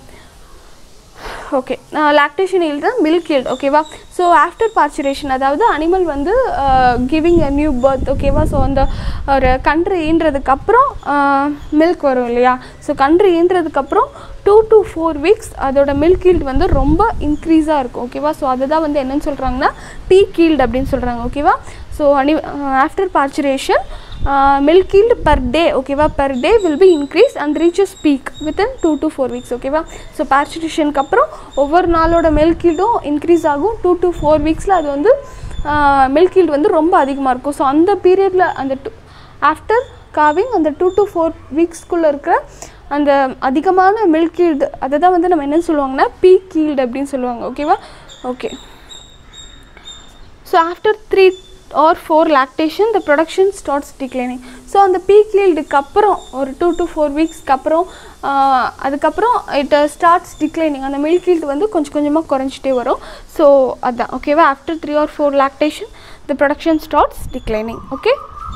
ஓகே லாக்டேஷன் yield தான் மில்க் yield ஓகேவா ஸோ ஆஃப்டர் பார்ச்சுரேஷன் அதாவது அனிமல் வந்து கிவிங் அ நியூ பர்த் ஓகேவா ஸோ அந்த ஒரு கன்று ஈன்றதுக்கப்புறம் மில்க் வரும் இல்லையா ஸோ கன்று ஈன்றதுக்கப்புறம் டூ டு ஃபோர் வீக்ஸ் அதோட மில்க் yield வந்து ரொம்ப இன்க்ரீஸாக இருக்கும் ஓகேவா ஸோ அதுதான் வந்து என்னன்னு சொல்கிறாங்கன்னா பீக் yield அப்படின்னு சொல்கிறாங்க ஓகேவா so any after parturition milk yield per day ஓகேவா per day will be increase and reaches peak within two to four weeks ஓகேவா ஸோ பேச்சுரேஷனுக்கு அப்புறம் ஒவ்வொரு நாளோட மில்க் yield-ம் இன்க்ரீஸ் ஆகும் டூ டு ஃபோர் வீக்ஸில் அது வந்து மில்க் yield வந்து ரொம்ப அதிகமாக இருக்கும் ஸோ அந்த பீரியடில் அந்த டூ ஆஃப்டர் காவிங் அந்த டூ டு ஃபோர் வீக்ஸ்க்குள்ளே இருக்கிற அந்த அதிகமான மில்க் yield அதை தான் வந்து நம்ம என்ன சொல்லுவாங்கன்னா பீக் yield அப்படின்னு சொல்லுவாங்க ஓகேவா okay so after three or 4 lactation the production starts declining so அந்த பீக் ஈல்டுக்கு அப்புறம் ஒரு டூ டு ஃபோர் வீக்ஸ்க்கு அப்புறம் ஆஹ், அதுக்கப்புறம் இட் ஸ்டார்ட்ஸ் டிக்ளைனிங் அந்த மில்க் ஈல்டு வந்து கொஞ்சம் கொஞ்சமாக குறைஞ்சிட்டே வரும் ஸோ அதான் ஓகேவா after three or four lactation the production starts declining okay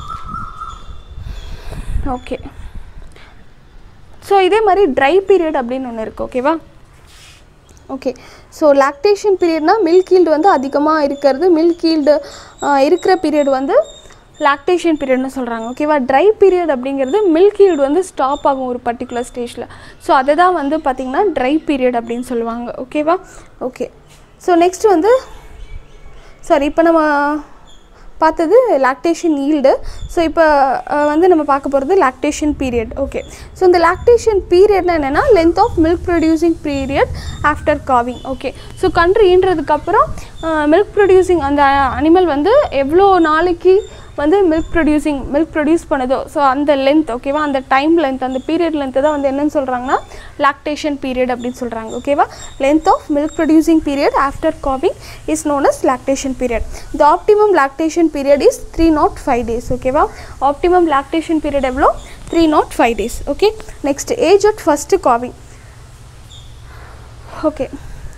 okay so இதே மாதிரி ட்ரை பீரியட் அப்படின்னு ஒன்று இருக்குது ஓகேவா ஓகே ஸோ லாக்டேஷன் பீரியட்னா மில்க் ஈல்டு வந்து அதிகமாக இருக்கிறது மில்க் ஈல்டு இருக்கிற பீரியட் வந்து லாக்டேஷன் பீரியட்னு சொல்கிறாங்க ஓகேவா ட்ரை பீரியட் அப்படிங்கிறது மில்க் ஈல்டு வந்து ஸ்டாப் ஆகும் ஒரு பர்டிகுலர் ஸ்டேஜில் ஸோ அதை தான் வந்து பார்த்திங்கன்னா ட்ரை பீரியட் அப்படின்னு சொல்லுவாங்க ஓகேவா ஓகே ஸோ நெக்ஸ்ட் வந்து சாரி இப்போ நம்ம பார்த்தது லாக்டேஷன் ஈல்டு ஸோ இப்போ அஹ், வந்து நம்ம பார்க்க போகிறது லாக்டேஷன் பீரியட் ஓகே ஸோ இந்த லாக்டேஷன் பீரியட்னா என்னென்னா length of milk producing period after calving okay so கன்று ஈன்றதுக்கப்புறம் மில்க் ப்ரொடியூசிங் அந்த அனிமல் வந்து எவ்வளோ நாளைக்கு வந்து மில்க் ப்ரொடியூசிங் மில்க் ப்ரொடியூஸ் பண்ணுதோ ஸோ அந்த லென்த் ஓகேவா அந்த டைம் லென்த் அந்த பீரியட் லென்த்து தான் வந்து என்னன்னு சொல்கிறாங்கன்னா லாக்டேஷன் பீரியட் அப்படின்னு சொல்கிறாங்க ஓகேவா length of milk producing period after calving is known as lactation period the optimum lactation period is three not five days ஓகேவா ஆப்டிமம் லாக்டேஷன் பீரியட் எவ்வளோ three not five days okay next age at first calving okay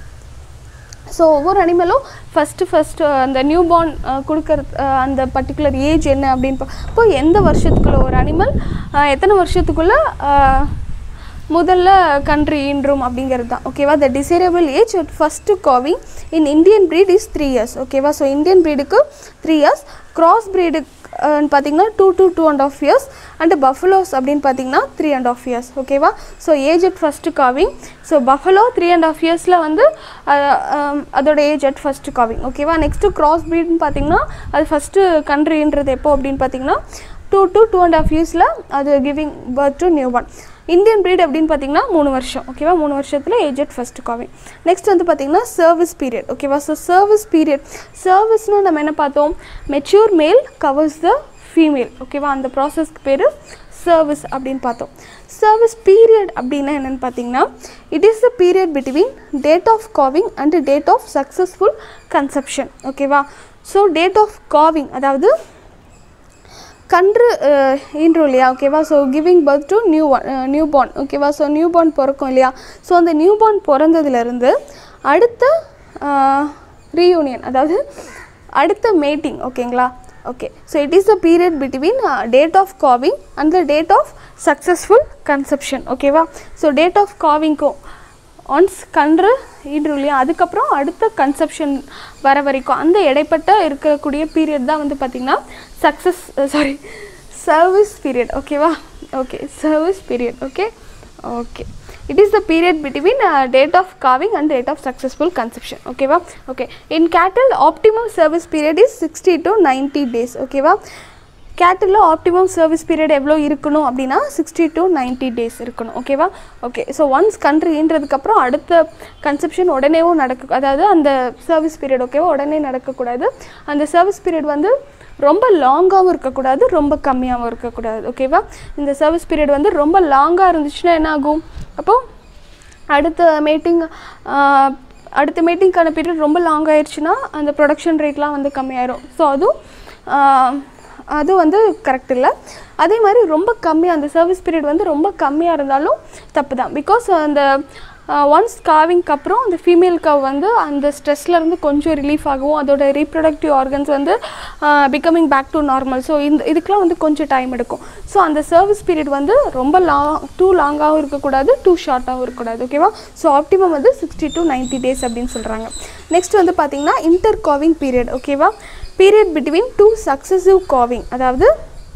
so ஒவ்வொரு அனிமலும் ஃபஸ்ட்டு ஃபஸ்ட்டு அந்த நியூ பார்ன் கொடுக்குற அந்த பர்டிகுலர் ஏஜ் என்ன அப்படின்னு பா- இப்போ எந்த வருஷத்துக்குள்ள ஒரு அனிமல் எத்தனை வருஷத்துக்குள்ள அஹ், முதல்ல கண்ட்ரி ஈன்றும் அப்படிங்கிறது தான் ஓகேவா the desirable age first calving in Indian breed is three years ஓகேவா ஸோ இந்தியன் ப்ரீடுக்கு த்ரீ இயர்ஸ் கிராஸ் ப்ரீடுக்கு பார்த்தீங்கன்னா two to two and half years and buffaloes அப்படின்னு பார்த்தீங்கன்னா த்ரீ அண்ட் ஆஃப் இயர்ஸ் ஓகேவா so age at first calving so buffalo three and half இயர்ஸில் வந்து அஹ், அம், அதோட ஏஜ் அட் ஃபஸ்ட்டு காவிங் ஓகேவா நெக்ஸ்ட்டு கிராஸ் ப்ரீட்னு பார்த்தீங்கன்னா அது ஃபஸ்ட்டு கண்ட்ரின்றது எப்போ அப்படின்னு பார்த்தீங்கன்னா two to two and half இயர்ஸில் அது giving birth to newborn Indian breed அப்படின்னு பார்த்தீங்கன்னா மூணு வருஷம் ஓகேவா மூணு வருஷத்தில் age at first calving next வந்து பார்த்தீங்கன்னா சர்வீஸ் பீரியட் ஓகேவா ஸோ சர்வீஸ் பீரியட் சர்வீஸ்னால் நம்ம என்ன பார்த்தோம் mature male covers the female ஓகேவா அந்த ப்ராசஸ்க்கு பேர் சர்வீஸ் அப்படின்னு பார்த்தோம் சர்வீஸ் பீரியட் அப்படின்னா என்னென்னு பார்த்தீங்கன்னா it is the period between date of calving and date of successful conception ஓகேவா ஸோ டேட் ஆஃப் காவிங் அதாவது கன்று ஈன்றோம் இல்லையா ஓகேவா so giving birth to new newborn ஓகேவா ஸோ நியூ பார்ன் பிறக்கும் இல்லையா ஸோ அந்த நியூ பார்ன் பிறந்ததுலேருந்து அடுத்த ரீயூனியன் அதாவது அடுத்த மேட்டிங் ஓகேங்களா okay so it is the period between date of calving and the date of successful conception ஓகேவா ஸோ டேட் ஆஃப் காவிங்க்கும் ஒன்ஸ் கன்று ஈடு இல்லையா அதுக்கப்புறம் அடுத்த கன்செப்ஷன் வர வரைக்கும் அந்த இடைப்பட்ட இருக்கக்கூடிய பீரியட் தான் வந்து பார்த்திங்கன்னா சக்ஸஸ் சாரி சர்வீஸ் பீரியட் ஓகேவா okay service period okay okay it is the period between date of calving and date of successful conception ஓகேவா okay in cattle optimum service period is sixty to ninety days ஓகேவா கேட்டில் ஆப்டிமம் சர்வீஸ் பீரியட் எவ்வளோ இருக்கணும் அப்படின்னா சிக்ஸ்டி டு 90 டேஸ் இருக்கணும் ஓகேவா ஓகே ஸோ ஒன்ஸ் கண்ட்ரி ஈன்றதுக்கப்புறம் அடுத்த கன்செப்ஷன் உடனேவும் நடக்க அதாவது அந்த சர்வீஸ் பீரியட் ஓகேவா உடனே நடக்கக்கூடாது அந்த சர்வீஸ் பீரியட் வந்து ரொம்ப லாங்காகவும் இருக்கக்கூடாது ரொம்ப கம்மியாகவும் இருக்கக்கூடாது ஓகேவா இந்த சர்வீஸ் பீரியட் வந்து ரொம்ப லாங்காக இருந்துச்சுன்னா என்ன ஆகும் அப்போது அடுத்த மீட்டிங் அடுத்த மீட்டிங்க்கான பீரியட் ரொம்ப லாங் ஆயிடுச்சுன்னா அந்த ப்ரொடக்ஷன் ரேட்லாம் வந்து கம்மியாயிரும் ஸோ அதுவும் ஆஹ், அது வந்து கரெக்ட் இல்லை அதே மாதிரி ரொம்ப கம்மியாக அந்த சர்வீஸ் பீரியட் வந்து ரொம்ப கம்மியாக இருந்தாலும் தப்பு தான் பிகாஸ் அந்த ஒன்ஸ் காவிங்க்கு அப்புறம் அந்த ஃபீமேல் கவ் வந்து அந்த ஸ்ட்ரெஸ்லேருந்து கொஞ்சம் ரிலீஃப் ஆகும் அதோட ரீப்ரொடக்டிவ் ஆர்கன்ஸ் வந்து becoming back to normal so இந்த இதுக்கெலாம் வந்து கொஞ்சம் டைம் எடுக்கும் ஸோ அந்த சர்வீஸ் பீரியட் வந்து ரொம்ப லாங் டூ லாங்காகவும் இருக்கக்கூடாது டூ ஷார்ட்டாகவும் இருக்கக்கூடாது ஓகேவா ஸோ ஆப்டிமம் வந்து சிக்ஸ்டி டு 90 டேஸ் அப்படின்னு சொல்கிறாங்க நெக்ஸ்ட் வந்து பார்த்திங்கன்னா இன்டர் காவிங் பீரியட் ஓகேவா period between two successive calving அதாவது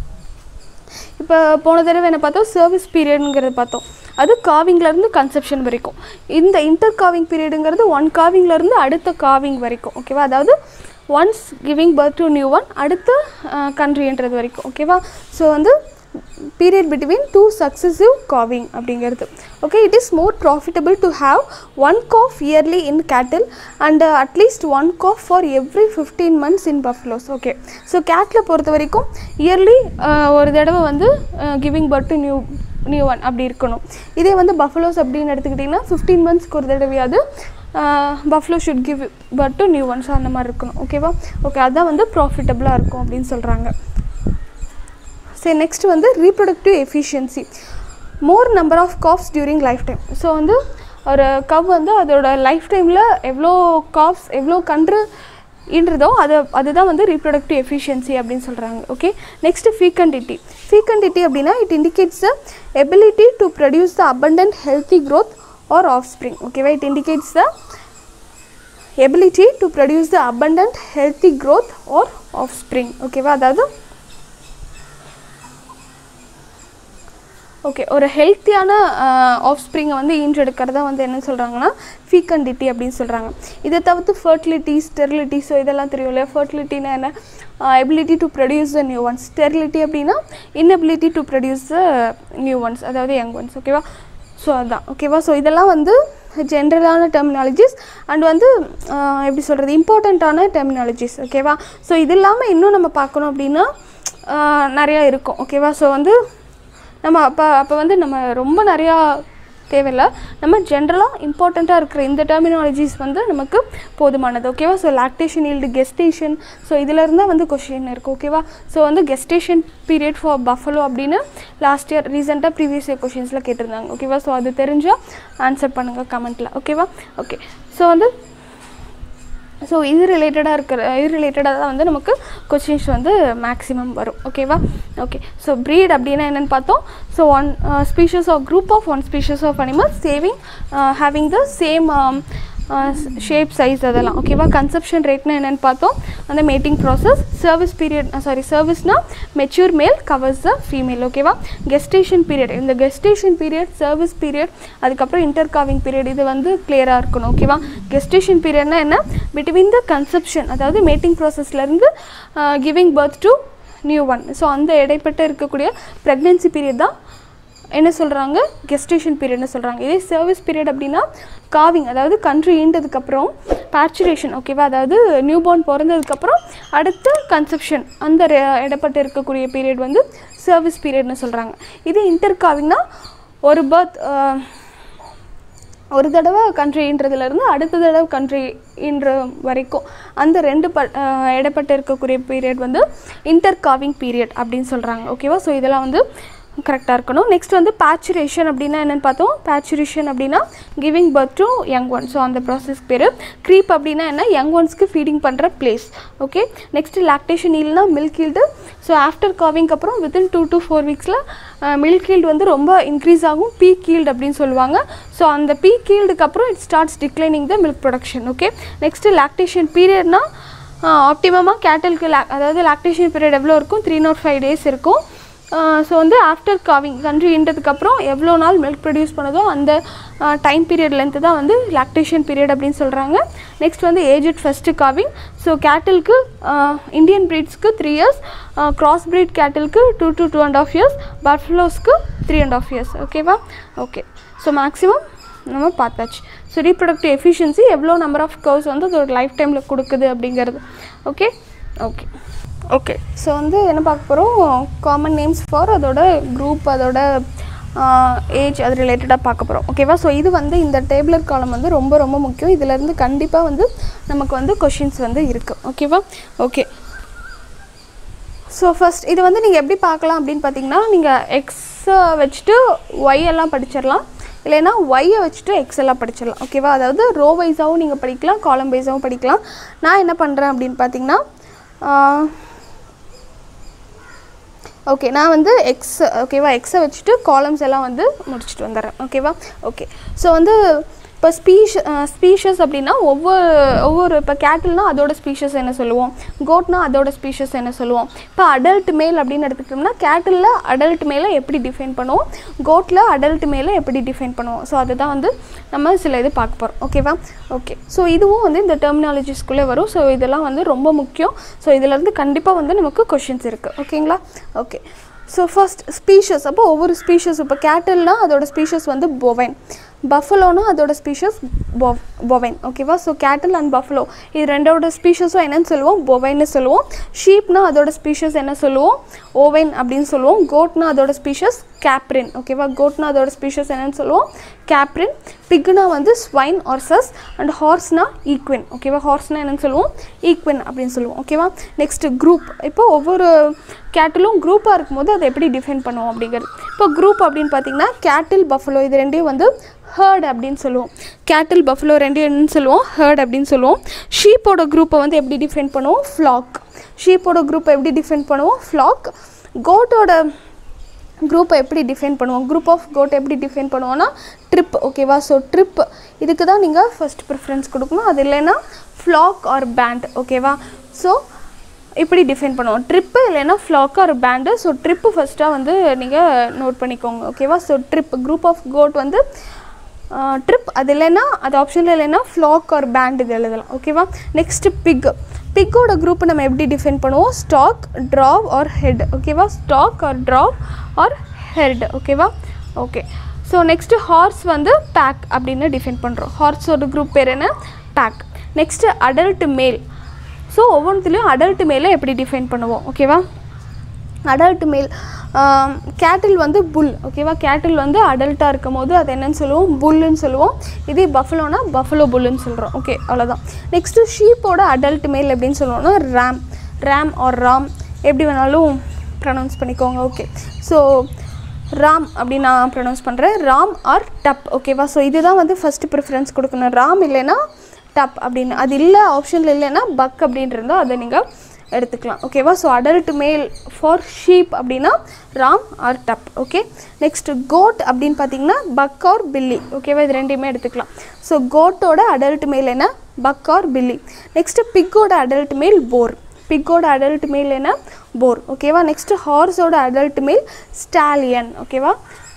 இப்போ போன தடவை என்ன பார்த்தோம் சர்வீஸ் பீரியடுங்கிறது பார்த்தோம் அது காவிங்லேருந்து கன்செப்ஷன் வரைக்கும் இந்த இன்டர் காவிங் பீரியடுங்கிறது ஒன் காவிங்லேருந்து அடுத்த காவிங் வரைக்கும் ஓகேவா அதாவது once giving birth to new one அடுத்த கண்ட்ரின்றது வரைக்கும் ஓகேவா ஸோ வந்து period between two successive calving அப்படிங்கிறது okay it is more profitable to have one calf yearly in cattle and at least one calf for every fifteen months in buffaloes okay so cattle பொறுத்த வரைக்கும் இயர்லி ஒரு தடவை வந்து giving birth to new new one அப்படி இருக்கணும் இதே வந்து பஃபலோஸ் அப்படின்னு எடுத்துக்கிட்டிங்கன்னா ஃபிஃப்டீன் மந்த்ஸ்க்கு ஒரு தடவையாவது buffalo should give birth to new ones அந்த மாதிரி இருக்கணும் ஓகேவா ஓகே அதுதான் வந்து ப்ராஃபிட்டபுளாக இருக்கும் அப்படின்னு சொல்கிறாங்க சரி நெக்ஸ்ட் வந்து reproductive efficiency more number of calves during lifetime so வந்து ஒரு கவ் வந்து அதோட லைஃப் டைமில் எவ்வளோ காப்ஸ் எவ்வளோ கன்று ஈன்றதோ அது அதுதான் வந்து ரீப்ரொடக்டிவ் எஃபிஷியன்சி அப்படின்னு சொல்கிறாங்க ஓகே நெக்ஸ்ட் ஃபீக்கண்டிட்டி ஃபீக்கண்டிட்டி அப்படின்னா it indicates the ability to produce the abundant healthy growth or offspring ஓகேவா it indicates the ability to produce the abundant healthy growth or offspring ஓகேவா அதாவது ஓகே ஒரு ஹெல்த்தியான ஆஃப் ஸ்ப்ரிங்கை வந்து ஈன்றெடுக்கிறத வந்து என்ன சொல்கிறாங்கன்னா ஃபீக்கண்டிட்டி அப்படின்னு சொல்கிறாங்க இதை தவிர்த்து ஃபர்டிலிட்டி ஸ்டெரிலிட்டி ஸோ இதெல்லாம் தெரியும் இல்லையா ஃபர்டிலிட்டினா என்ன ability to produce the new ones sterility அப்படின்னா inability to produce the new ones அதாவது யங் ஒன்ஸ் ஓகேவா ஸோ அதுதான் ஓகேவா ஸோ இதெல்லாம் வந்து ஜென்ரலான டெர்மினாலஜிஸ் அண்ட் வந்து ஆஹ், எப்படி சொல்கிறது இம்பார்ட்டண்ட்டான டெர்மினாலஜிஸ் ஓகேவா ஸோ இது இல்லாமல் இன்னும் நம்ம பார்க்கணும் அப்படின்னா ஆஹ், நிறையா இருக்கும் ஓகேவா ஸோ வந்து நம்ம அப்போ அப்போ வந்து நம்ம ரொம்ப நிறையா தேவையில்லை நம்ம ஜென்ரலாக இம்பார்ட்டண்ட்டாக இருக்கிற இந்த டெர்மினாலஜிஸ் வந்து நமக்கு போதுமானது ஓகேவா so lactation yield gestation so இதில் இருந்தால் வந்து கொஷின் இருக்குது ஓகேவா ஸோ வந்து கெஸ்டேஷன் பீரியட் ஃபார் பஃபலோ அப்படின்னு லாஸ்ட் இயர் ரீசெண்டாக ப்ரீவியஸ் இயர் கொஷின்ஸில் கேட்டிருந்தாங்க ஓகேவா ஸோ அது தெரிஞ்சால் ஆன்சர் பண்ணுங்கள் கமெண்ட்டில் ஓகேவா ஓகே ஸோ வந்து ஸோ இது ரிலேட்டடாக இருக்கிற இது ரிலேட்டடாக தான் வந்து நமக்கு கொஸ்டின்ஸ் வந்து மேக்ஸிமம் வரும் ஓகேவா ஓகே ஸோ ப்ரீட் அப்படின்னா என்னென்னு பார்த்தோம் so one species of group of one species of animals saving having the same shape size அதெல்லாம் ஓகேவா கன்செப்ஷன் ரேட்னா என்னென்னு பார்த்தோம் அந்த mating process service period sorry சர்வீஸ்னா mature male covers the female ஓகேவா கெஸ்டேஷன் பீரியட் இந்த கெஸ்டேஷன் பீரியட் சர்வீஸ் பீரியட் அதுக்கப்புறம் இன்டர்காவிங் பீரியட் இது வந்து கிளியராக இருக்கணும் ஓகேவா கெஸ்டேஷன் பீரியட்னா என்ன பிட்வீன் த கன்செப்ஷன் அதாவது மேட்டிங் ப்ராசஸ்லேருந்து giving birth to new one so அந்த இடைப்பட்ட இருக்கக்கூடிய ப்ரெக்னென்சி பீரியட் தான் என்ன சொல்கிறாங்க கெஸ்டேஷன் பீரியட்னு சொல்கிறாங்க இதே சர்வீஸ் பீரியட் அப்படின்னா காவிங் அதாவது கன்று ஈண்டதுக்கப்புறம் பேச்சுரேஷன் ஓகேவா அதாவது நியூ பார்ன் பிறந்ததுக்கப்புறம் அடுத்த கன்செப்ஷன் அந்த ரெ- இடைப்பட்டு இருக்கக்கூடிய பீரியட் வந்து சர்வீஸ் பீரியட்னு சொல்கிறாங்க இது இன்டர் காவிங்னா ஒரு பர்த் ஒரு தடவை கண்ட்ரி ஈன்றதுலேருந்து அடுத்த தடவை கண்ட்ரி ஈன்ற வரைக்கும் அந்த ரெண்டு ப அஹ் இடைப்பட்டு இருக்கக்கூடிய பீரியட் வந்து இன்டர் காவிங் பீரியட் அப்படின்னு சொல்கிறாங்க ஓகேவா ஸோ இதெல்லாம் வந்து கரெக்டாக இருக்கணும் நெக்ஸ்ட் வந்து பேச்சுரேஷன் அப்படின்னா என்னென்னு பார்த்தோம் பேச்சுரேஷன் அப்படின்னா giving birth to young one so அந்த ப்ராசஸ் பேர் க்ரீப் அப்படின்னா என்ன யங் ஒன்ஸ்க்கு ஃபீடிங் பண்ணுற பிளேஸ் ஓகே நெக்ஸ்ட் லாக்டேஷன் ஈல்னா மில்க் ஈல்டு ஸோ ஆஃப்டர் காவிங்க்கு அப்புறம் வித்தின் டூ டு ஃபோர் வீக்ஸில் மில்க் ஈல்டு வந்து ரொம்ப இன்க்ரீஸ் ஆகும் பீக் ஈல்டு அப்படின்னு சொல்லுவாங்க ஸோ அந்த பீக் ஈல்டுக்கு அப்புறம் it starts declining the milk production okay next lactation பீரியட்னா ஆப்டிமமாக கேட்டலுக்கு லாக் அதாவது லாக்டேஷன் பீரியட் எவ்வளோ இருக்கும் த்ரீ நாட் ஃபைவ் டேஸ் இருக்கும் ஸோ வந்து ஆஃப்டர் காவிங் கன்று ஈன்றதுக்கப்புறம் எவ்வளோ நாள் மில்க் ப்ரொடியூஸ் பண்ணதோ அந்த டைம் பீரியட் லென்த்து தான் வந்து லாக்டேஷன் பீரியட் அப்படின்னு சொல்கிறாங்க நெக்ஸ்ட் வந்து age at first calving so கேட்டிலுக்கு இந்தியன் ப்ரீட்ஸ்க்கு த்ரீ இயர்ஸ் கிராஸ் ப்ரீட் கேட்டிலுக்கு two to two and half years பஃப்லோஸ்க்கு த்ரீ அண்ட் ஆஃப் இயர்ஸ் ஓகேவா ஓகே ஸோ மேக்ஸிமம் நம்ம பார்த்தாச்சு ஸோ ரீப்ரொடக்டிவ் எஃபிஷியன்சி எவ்வளோ நம்பர் ஆஃப் கர்வ்ஸ் வந்து அதோட லைஃப் டைமில் கொடுக்குது அப்படிங்கிறது ஓகே ஓகே ஓகே ஸோ வந்து என்ன பார்க்க போகிறோம் காமன் நேம்ஸ் ஃபார் அதோட குரூப் அதோட ஏஜ் அது ரிலேட்டடாக பார்க்க போகிறோம் ஓகேவா ஸோ இது வந்து இந்த டேபிளர் காலம் வந்து ரொம்ப ரொம்ப முக்கியம் இதிலேருந்து கண்டிப்பாக வந்து நமக்கு வந்து கொஷின்ஸ் வந்து இருக்குது ஓகேவா ஓகே ஸோ ஃபஸ்ட் இது வந்து நீங்கள் எப்படி பார்க்கலாம் அப்படின்னு பார்த்தீங்கன்னா நீங்கள் எக்ஸை வச்சுட்டு ஒய் எல்லாம் படிச்சிடலாம் இல்லைன்னா ஒய்யை வச்சுட்டு எக்ஸ் எல்லாம் படிச்சிடலாம் ஓகேவா அதாவது ரோ வைஸாகவும் நீங்கள் படிக்கலாம் காலம் வைஸாகவும் படிக்கலாம் நான் என்ன பண்ணுறேன் அப்படின்னு பார்த்தீங்கன்னா ஓகே நான் வந்து எக்ஸ் ஓகேவா எக்ஸை வச்சுட்டு காலம்ஸ் எல்லாம் வந்து முடிச்சுட்டு வந்துடுறேன் ஓகேவா ஓகே ஸோ வந்து இப்போ ஸ்பீஷ் ஸ்பீஷஸ் அப்படின்னா ஒவ்வொரு ஒவ்வொரு இப்போ கேட்டில்னா அதோட ஸ்பீஷஸ் என்ன சொல்லுவோம் கோட்னா அதோட ஸ்பீஷஸ் என்ன சொல்லுவோம் இப்போ அடல்ட் மேல் அப்படின்னு எடுத்துக்கிட்டோம்னா கேட்டிலில் அடல்ட் மேலே எப்படி டிஃபைன் பண்ணுவோம் கோட்டில் அடல்ட் மேலே எப்படி டிஃபைன் பண்ணுவோம் ஸோ அதுதான் வந்து நம்ம சில இது பார்க்க போகிறோம் ஓகேவா ஓகே ஸோ இதுவும் வந்து இந்த டெர்மினாலஜிஸ்குள்ளே வரும் ஸோ இதெல்லாம் வந்து ரொம்ப முக்கியம் ஸோ இதிலேருந்து கண்டிப்பாக வந்து நமக்கு கொஷின்ஸ் இருக்குது ஓகேங்களா ஓகே ஸோ ஃபர்ஸ்ட் ஸ்பீஷஸ் அப்போ ஒவ்வொரு ஸ்பீஷஸ் இப்போ கேட்டல்னால் அதோட ஸ்பீஷஸ் வந்து பொவைன் பஃபலோனா அதோட ஸ்பீஷஸ் பொவைன் ஓகேவா ஸோ கேட்டில் அண்ட் பஃபலோ இது ரெண்டோட ஸ்பீஷஸும் என்னன்னு சொல்லுவோம் பொவைன்னு சொல்லுவோம் ஷீப்னா அதோட ஸ்பீஷஸ் என்ன சொல்லுவோம் ஓவைன் அப்படின்னு சொல்லுவோம் கோட்னா அதோட ஸ்பீஷஸ் கேப்ரின் ஓகேவா கோட்னா அதோட ஸ்பீஷஸ் என்னன்னு சொல்லுவோம் கேப்ரின் பிக்னா வந்து ஸ்வைன் ஆர் சஸ் அண்ட் ஹார்ஸ்னா ஈக்வின் ஓகேவா ஹார்ஸ்னா என்னன்னு சொல்லுவோம் ஈக்வின் அப்படின்னு சொல்லுவோம் ஓகேவா நெக்ஸ்ட் குரூப் இப்போ ஒவ்வொரு கேட்டிலும் குரூப்பாக இருக்கும்போது அதை எப்படி டிஃபைன் பண்ணுவோம் அப்படிங்கிறது இப்போ குரூப் அப்படின்னு பார்த்தீங்கன்னா கேட்டில் பஃபலோ இது ரெண்டையும் வந்து ஹேர்ட் அப்படின்னு சொல்லுவோம் கேட்டில் பஃபலோ ரெண்டையும் என்னன்னு சொல்லுவோம் ஹேர்ட் அப்படின்னு சொல்லுவோம் ஷீப்போட குரூப்பை வந்து எப்படி டிஃபைன் பண்ணுவோம் ஃப்ளாக் ஷீப்போட குரூப்பை எப்படி டிஃபைன் பண்ணுவோம் ஃப்ளாக் கோட்டோட குரூப்பை எப்படி டிஃபைன் பண்ணுவோம் குரூப் ஆஃப் கோட் எப்படி டிஃபைன் பண்ணுவோம்னா ட்ரிப் ஓகேவா ஸோ ட்ரிப் இதுக்கு தான் நீங்கள் ஃபஸ்ட் ப்ரிஃபரன்ஸ் கொடுக்கணும் அது இல்லைன்னா ஃப்ளாக் ஆர் பேண்ட் ஓகேவா ஸோ இப்படி டிஃபைன் பண்ணுவோம் ட்ரிப்பு இல்லைன்னா flock or band so trip ஃபஸ்ட்டாக வந்து நீங்கள் நோட் பண்ணிக்கோங்க ஓகேவா so trip group of goat வந்து ட்ரிப் அது இல்லைன்னா அது ஆப்ஷனில் இல்லைன்னா ஃப்ளாக் ஆர் பேண்ட் இது எழுதலாம் ஓகேவா நெக்ஸ்ட்டு பிக் பிக்கோட குரூப் நம்ம எப்படி டிஃபைன் பண்ணுவோம் ஸ்டாக் ட்ராப் ஆர் ஹெட் ஓகேவா stock or drop or head ஓகேவா ஓகே ஸோ நெக்ஸ்ட்டு ஹார்ஸ் வந்து பேக் அப்படின்னு டிஃபைன் பண்ணுறோம் ஹார்ஸோட குரூப் பேர் என்ன pack next adult male so ஒவ்வொன்றுத்துலேயும் அடல்ட் மேலை எப்படி டிஃபைன் பண்ணுவோம் ஓகேவா அடல்ட் மேல் கேட்டில் வந்து புல் ஓகேவா கேட்டில் வந்து அடல்ட்டாக இருக்கும் போது அது என்னன்னு சொல்லுவோம் புல்லுன்னு சொல்லுவோம் இதே பஃபலோனா பஃபலோ புல்லுன்னு சொல்கிறோம் ஓகே அவ்வளோதான் நெக்ஸ்ட்டு ஷீப்போட அடல்ட் மேல் எப்படின்னு சொல்லுவோம்னா ரேம் ரேம் ஆர் ராம் எப்படி வேணாலும் ப்ரனவுன்ஸ் பண்ணிக்கோங்க ஓகே ஸோ ராம் அப்படின்னு நான் ப்ரொனவுன்ஸ் பண்ணுறேன் ராம் ஆர் டப் ஓகேவா ஸோ இதுதான் வந்து ஃபஸ்ட்டு ப்ரிஃபரன்ஸ் கொடுக்கணும் ராம் இல்லைன்னா டப் அப்படின்னு அது இல்லை ஆப்ஷனில் இல்லைன்னா பக் அப்படின்னு இருந்தால் அதை நீங்கள் எடுத்துக்கலாம் ஓகேவா so adult male for sheep அப்படின்னா ram or tup okay next goat அப்படின்னு பார்த்தீங்கன்னா பக் ஆர் பில்லி ஓகேவா இது ரெண்டையுமே எடுத்துக்கலாம் ஸோ கோட்டோட அடல்ட் மேல் என்ன பக் ஆர் பில்லி நெக்ஸ்ட்டு பிக்கோட அடல்ட் மேல் போர் பிக்கோட அடல்ட் மேல் என்ன போர் ஓகேவா நெக்ஸ்ட்டு ஹார்ஸோட அடல்ட் மேல் ஸ்டாலியன் ஓகேவா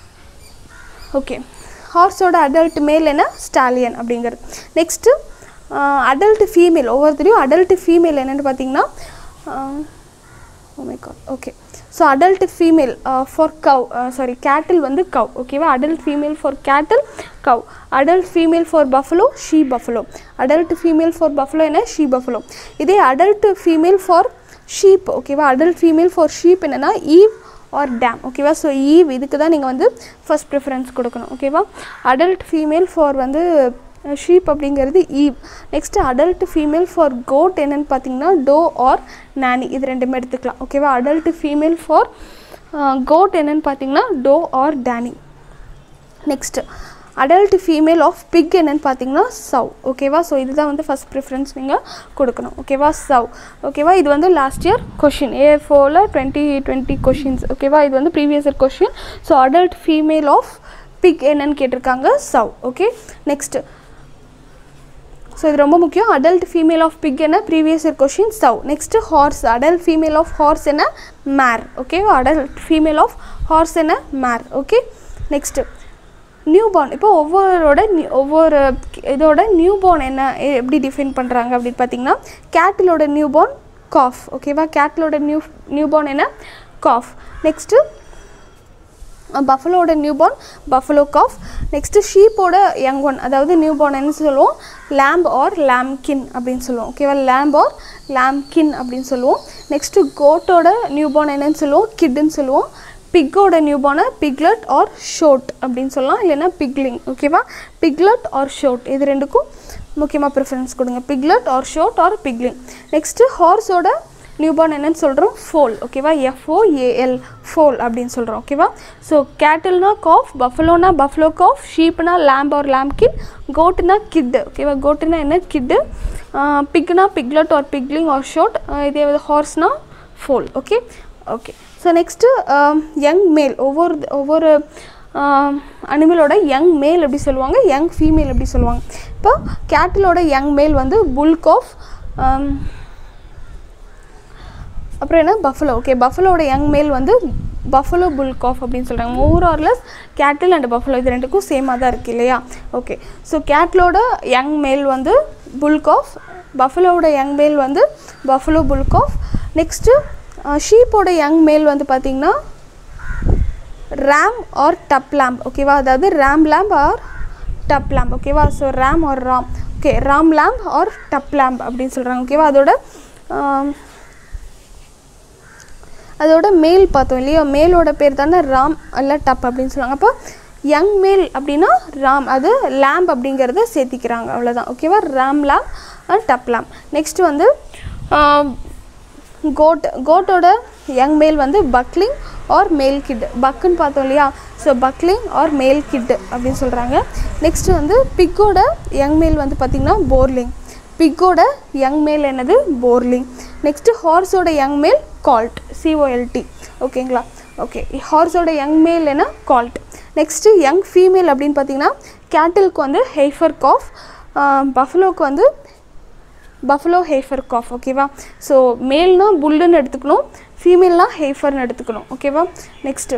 ஓகே ஹார்ஸோட அடல்ட் மேல் என்ன ஸ்டாலியன் அப்படிங்கிறது நெக்ஸ்ட்டு அடல்ட் ஃபீமேல் ஒவ்வொருத்தரையும் அடல்ட் ஃபீமேல் என்னென்னு பார்த்தீங்கன்னா oh my god okay so adult female for cow sorry cattle வந்து கவ் ஓகேவா adult female for cattle cow adult female for buffalo she buffalo adult female for buffalo என்ன ஷீ பஃபலோ இதே அடல்ட் ஃபீமேல் ஃபார் ஷீப் ஓகேவா அடல்ட் ஃபீமேல் ஃபார் ஷீப் என்னென்னா ஈவ் ஆர் டேம் ஓகேவா ஸோ ஈவ் இதுக்கு தான் நீங்கள் வந்து ஃபஸ்ட் ப்ரிஃபரன்ஸ் கொடுக்கணும் ஓகேவா அடல்ட் ஃபீமேல் ஃபார் வந்து ஷீப் அப்படிங்கிறது ewe next adult female for goat என்னென்னு பார்த்தீங்கன்னா டோ ஆர் நானி இது ரெண்டுமே எடுத்துக்கலாம் ஓகேவா அடல்ட் ஃபீமேல் ஃபார் கோட் என்னென்னு பார்த்தீங்கன்னா doe or nanny next adult female of pig என்னென்னு பார்த்தீங்கன்னா சவ் ஓகேவா ஸோ இதுதான் வந்து ஃபஸ்ட் ப்ரிஃபரன்ஸ் நீங்கள் கொடுக்கணும் ஓகேவா சவ் ஓகேவா இது வந்து லாஸ்ட் இயர் கொஷின் ஏ ஃபோரில் டுவெண்ட்டி டுவெண்ட்டி கொஷின்ஸ் ஓகேவா இது வந்து previous year question so adult female of pig என்னன்னு கேட்டிருக்காங்க சவ் ஓகே நெக்ஸ்ட்டு ஸோ இது ரொம்ப முக்கியம் அடல்ட் ஃபீமேல் ஆஃப் பிக் என்ன previous year question sow next horse adult female of horse என்ன mare okay adult female of horse என்ன mare okay next newborn இப்போ ஒவ்வொருவரோட new- ஒவ்வொரு இதோட நியூ பார்ன் என்ன எ- எப்படி டிஃபைன் பண்ணுறாங்க அப்படின்னு பார்த்தீங்கன்னா கேட்டிலோட நியூ பார்ன் காஃப் ஓகேவா கேட்டிலோட நியூ நியூ பார்ன் என்ன காஃப் நெக்ஸ்ட்டு பஃபலோட நியூபார்ன் பஃபலோ காஃப் நெக்ஸ்ட்டு ஷீப்போட யங் ஒன் அதாவது நியூபார்ன் என்ன சொல்லுவோம் லேம்ப் ஆர் லேம்கின் அப்படின்னு சொல்லுவோம் ஓகேவா லேம்ப் ஆர் லேம்கின் அப்படின்னு சொல்லுவோம் நெக்ஸ்ட்டு கோட்டோட நியூபார்ன் என்னன்னு சொல்லுவோம் கிட்டுன்னு சொல்லுவோம் பிக்கோட நியூபார்னை பிக்லட் ஆர் ஷோட் அப்படின்னு சொல்லலாம் இல்லைன்னா பிக்லிங் ஓகேவா பிக்லட் ஆர் ஷோட் இது ரெண்டுக்கும் முக்கியமாக ப்ரிஃபரன்ஸ் கொடுங்க piglet or shoat or pigling next ஹார்ஸோட நியூபார்ன் என்னன்னு சொல்கிறோம் ஃபோல் ஓகேவா எஃப்ஓஏஎல் ஃபோல் அப்படின்னு சொல்கிறோம் ஓகேவா ஸோ கேட்டில்னா காஃப் பஃபலோனா பஃபலோ காஃப் ஷீப்னா லேம்ப் ஆர் லேம்ப் கிட் கோட்டுனா கிட்டு ஓகேவா கோட்டுனா என்ன கிட்டு பிக்னா piglet or pigling or shoat இதே ஹார்ஸ்னா foal okay okay so next young male ஒவ்வொரு ஒவ்வொரு அனிமலோட யங் மேல் எப்படி சொல்லுவாங்க யங் ஃபீமேல் எப்படி சொல்லுவாங்க இப்போ கேட்டிலோட யங் மேல் வந்து புல்க் ஆஃப் அப்புறம் என்ன பஃபலோ ஓகே பஃபலோட யங் மேல் வந்து பஃபலோ புல் காஃப் அப்படின்னு சொல்கிறாங்க more or less cattle and buffalo இது ரெண்டுக்கும் சேமாக தான் இருக்குது இல்லையா ஓகே ஸோ கேட்டிலோட யங் மேல் வந்து புல் காஃப் பஃபலோட யங் மேல் வந்து பஃபலோ புல் காஃப் நெக்ஸ்ட்டு ஷீப்போட யங் மேல் வந்து பார்த்திங்கன்னா ரேம் ஆர் டப் லேம்ப் ஓகேவா அதாவது ram lamb or tup lamb ஓகேவா so ram or ram okay ram lamb or tup lamb அப்படின்னு சொல்கிறாங்க ஓகேவா அதோட ஆம், அதோட மேல் பார்த்தோம் இல்லையா மேலோட பேர் தானே ராம் அல்ல டப் அப்படின்னு சொல்லுவாங்க அப்போ யங் மேல் அப்படின்னா ராம் அது லேம்ப் அப்படிங்கிறத சேர்த்திக்கிறாங்க அவ்வளோதான் ஓகேவா ram lamb tup lamb next வந்து கோட் கோட்டோட யங் மேல் வந்து பக்லிங் ஆர் மேல் கிட் பக்குன்னு பார்த்தோம் இல்லையா so buckling or male kid அப்படின்னு சொல்கிறாங்க நெக்ஸ்ட் வந்து பிக்கோட யங் மேல் வந்து பார்த்திங்கன்னா போர்லிங் பிக்கோட யங் மேல் என்னது போர்லிங் நெக்ஸ்ட்டு ஹார்ஸோட யங் மேல் கால்ட் சிஓஎல்டி ஓகேங்களா ஓகே ஹார்ஸோட யங் மேல் என்ன கால்ட் நெக்ஸ்ட்டு யங் ஃபீமேல் அப்படின்னு பார்த்தீங்கன்னா கேட்டிலுக்கு வந்து ஹெய்ஃபர் காஃப் பஃபலோக்கு வந்து பஃபலோ ஹேஃபர் காஃப் ஓகேவா ஸோ மேல்னா புல்லுன்னு எடுத்துக்கணும் ஃபீமேல்னா ஹேஃபர்னு எடுத்துக்கணும் ஓகேவா நெக்ஸ்ட்டு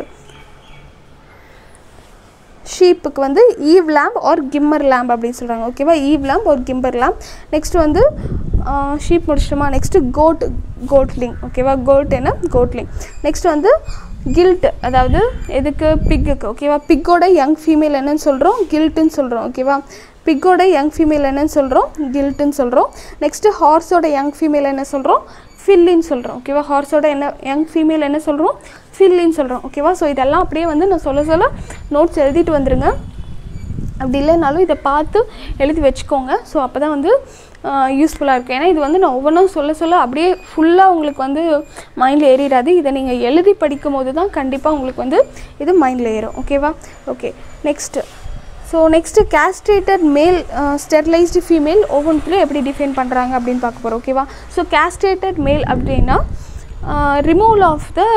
ஷீப்புக்கு வந்து ewe lamb or gimmer lamb அப்படின்னு சொல்கிறாங்க ஓகேவா ஈவ் லேம்ப் ஒரு கிம்பர் லேம்ப் நெக்ஸ்ட் வந்து ஷீப் முடிச்சிட்டோமா நெக்ஸ்ட்டு கோட் கோட்லிங் ஓகேவா கோட் என்ன கோட்லிங் நெக்ஸ்ட் வந்து கில்ட் அதாவது எதுக்கு பிக்குக்கு ஓகேவா பிக்கோட யங் ஃபீமேல் என்னன்னு சொல்கிறோம் கில்ட்டுன்னு சொல்கிறோம் ஓகேவா பிக்கோட யங் ஃபீமேல் என்னன்னு சொல்கிறோம் கில்ட்டுன்னு சொல்கிறோம் நெக்ஸ்ட்டு ஹார்ஸோட யங் ஃபீமேல் என்ன சொல்கிறோம் ஃபில்லின்னு சொல்கிறோம் ஓகேவா ஹார்ஸோட என்ன யங் ஃபீமேல் என்ன சொல்கிறோம் ஃபில்லின்னு சொல்கிறோம் ஓகேவா ஸோ இதெல்லாம் அப்படியே வந்து நான் சொல்ல சொல்ல நோட்ஸ் எழுதிட்டு வந்துருங்க அப்படி இல்லைனாலும் இதை பார்த்து எழுதி வச்சுக்கோங்க ஸோ அப்போ தான் வந்து யூஸ்ஃபுல்லாக இருக்கும் ஏன்னா இது வந்து நான் ஒவ்வொன்றும் சொல்ல சொல்ல அப்படியே ஃபுல்லாக உங்களுக்கு வந்து மைண்டில் ஏறிடாது இதை நீங்கள் எழுதி படிக்கும் போது தான் கண்டிப்பாக உங்களுக்கு வந்து இது மைண்டில் ஏறும் ஓகேவா okay next so next castrated male sterilised female ஒவ்வொன்றுலையும் எப்படி டிஃபைன் பண்ணுறாங்க அப்படின்னு பார்க்க போகிறோம் ஓகேவா ஸோ கேஸ்ட்ரேட்டட் மேல் அப்படின்னா ரிமூவல் ஆஃப் த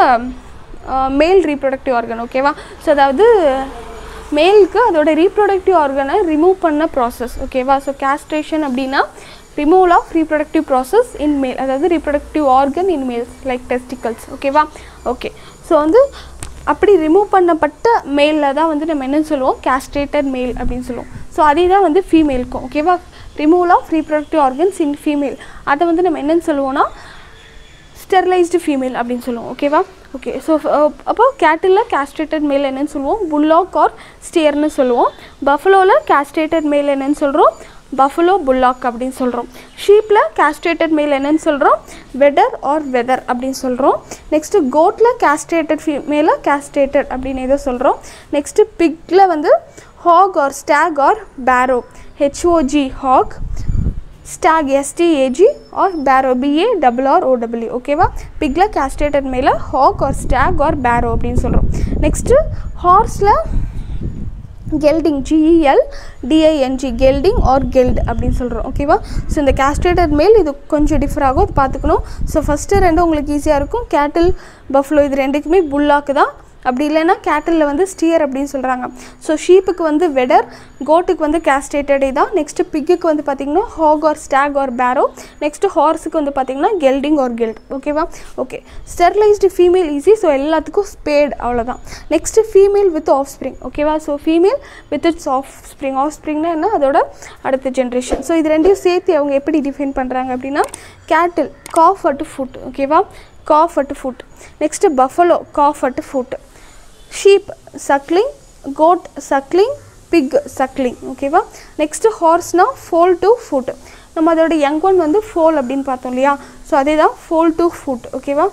மேல் ரீப்ரொடக்டிவ் ஆர்கன் ஓகேவா ஸோ அதாவது மேலுக்கு அதோட ரீப்ரொடக்டிவ் ஆர்கனை ரிமூவ் பண்ண ப்ராசஸ் ஓகேவா ஸோ கேஸ்ட்ரேஷன் அப்படின்னா removal of reproductive process in male அதாவது reproductive organ in males like testicles ஓகேவா ஓகே ஸோ வந்து அப்படி ரிமூவ் பண்ணப்பட்ட மேலில் தான் வந்து நம்ம என்ன சொல்லுவோம் கேஸ்ட்ரேட்டட் மேல் அப்படின்னு சொல்லுவோம் ஸோ அதே தான் வந்து ஃபீமேலுக்கும் ஓகேவா removal of reproductive organs in female அதை வந்து நம்ம என்னன்னு சொல்லுவோம்னா ஸ்டெர்லைஸ்டு ஃபீமேல் அப்படின்னு சொல்லுவோம் ஓகேவா ஓகே ஸோ அப்போ கேட்டில் கேஸ்ட்ரேட்டட் மேல் என்னன்னு சொல்லுவோம் புல்லாக் ஆர் ஸ்டியர்னு சொல்லுவோம் பஃபலோவில் கேஸ்ட்ரேட்டட் மேல் என்னன்னு சொல்கிறோம் பஃபலோ புல்லாக் அப்படின்னு சொல்கிறோம் ஷீப்பில் கேஸ்ட்ரேட்டட் மேல் என்னன்னு சொல்கிறோம் வெடர் ஆர் வெதர் அப்படின்னு சொல்கிறோம் நெக்ஸ்ட்டு கோட்டில் கேஸ்ட்ரேட்டட் ஃபீமேல கேஸ்ட்ரேட்டட் அப்படின்னு ஏதோ சொல்கிறோம் நெக்ஸ்ட்டு பிக்கில் வந்து hack or stag or barrow H O G hog stag S T A G or barrow B A double R O W ஓகேவா பிக்கில் கேஸ்ட்ரேட்டட் மேலே hack or stag or barrow அப்படின்னு சொல்கிறோம் நெக்ஸ்ட்டு ஹார்ஸில் gelding G E L D I N G gelding or geld அப்படின்னு சொல்கிறோம் ஓகேவா ஸோ இந்த கேஸ்ட்ரேட்டட் மேல் இது கொஞ்சம் டிஃபர் ஆகும் அது பார்த்துக்கணும் ஸோ ஃபஸ்ட்டு ரெண்டும் உங்களுக்கு ஈஸியாக இருக்கும் கேட்டில் பஃப்லோ இது ரெண்டுக்குமே புல்லாக்கு தான் அப்படி இல்லைன்னா கேட்டலில் வந்து ஸ்டியர் அப்படின்னு சொல்கிறாங்க ஸோ ஷீப்புக்கு வந்து வெடர் கோட்டுக்கு வந்து கேஸ்டேட்டடே தான் நெக்ஸ்ட்டு பிக்குக்கு வந்து பார்த்திங்கன்னா hog or stag or barrow next ஹார்ஸுக்கு வந்து பார்த்திங்கன்னா கெல்டிங் ஆர் கெல்ட் ஓகேவா okay sterilised female is so எல்லாத்துக்கும் ஸ்பேட் அவ்வளோதான் next female with offspring ஓகேவா so female with its offspring offspring என்ன அதோட அடுத்த ஜென்ரேஷன் ஸோ இது ரெண்டையும் சேர்த்து அவங்க எப்படி டிஃபைன் பண்ணுறாங்க அப்படின்னா கேட்டில் காஃப் அட்டு ஃபுட் ஓகேவா calf at foot next buffalo calf at foot sheep suckling goat suckling pig suckling ஓகேவா நெக்ஸ்ட்டு ஹார்ஸ்னா ஃபோல் டு ஃபுட் நம்ம அதோட யங் ஒன் வந்து ஃபோல் அப்படின்னு பார்த்தோம் இல்லையா ஸோ அதே தான் ஃபோல் டு ஃபுட் ஓகேவா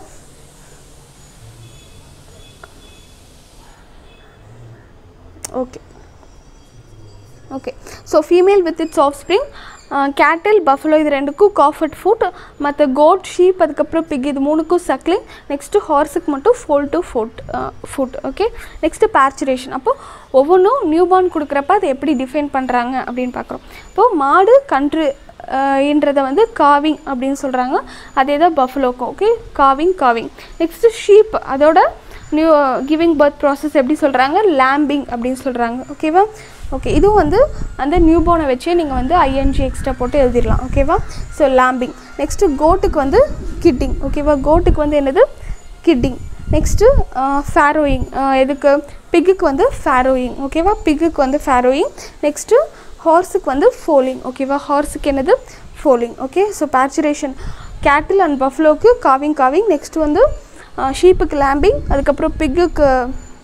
okay okay so female with its offspring cattle buffalo இது ரெண்டுக்கும் காஃபட் ஃபுட் மற்ற கோட் ஷீப் அதுக்கப்புறம் பிக் இது மூணுக்கும் சக்லிங் நெக்ஸ்ட்டு ஹார்ஸுக்கு மட்டும் foal to foot foot okay next parturition அப்போ ஒவ்வொன்றும் நியூ பார்ன் கொடுக்குறப்ப அதை எப்படி டிஃபைன் பண்ணுறாங்க அப்படின்னு பார்க்குறோம் இப்போது மாடு கன்று ன்றதை வந்து காவிங் அப்படின்னு சொல்கிறாங்க அதே தான் பஃபலோக்கும் okay calving calving next sheep அதோட நியூ கிவிங் பர்த் ப்ராசஸ் எப்படி சொல்கிறாங்க லேம்பிங் அப்படின்னு சொல்கிறாங்க ஓகேவா ஓகே இதுவும் வந்து அந்த நியூ போனை வச்சே நீங்கள் வந்து ஐஎன்ஜி எக்ஸ்ட்ரா போட்டு எழுதிடலாம் ஓகேவா ஸோ லேம்பிங் நெக்ஸ்ட்டு கோட்டுக்கு வந்து கிட்டிங் ஓகேவா கோட்டுக்கு வந்து என்னது கிட்டிங் நெக்ஸ்ட்டு ஃபேரோயிங் எதுக்கு பிக்குக்கு வந்து ஃபேரோயிங் ஓகேவா பிக்குக்கு வந்து ஃபேரோயிங் நெக்ஸ்ட்டு ஹார்ஸுக்கு வந்து ஃபோலிங் ஓகேவா ஹார்ஸுக்கு என்னது fooling okay so parturition cattle and பஃப்லோக்கு காவிங் காவிங் நெக்ஸ்ட் வந்து ஷீப்புக்கு லேம்பிங் அதுக்கப்புறம் பிக்குக்கு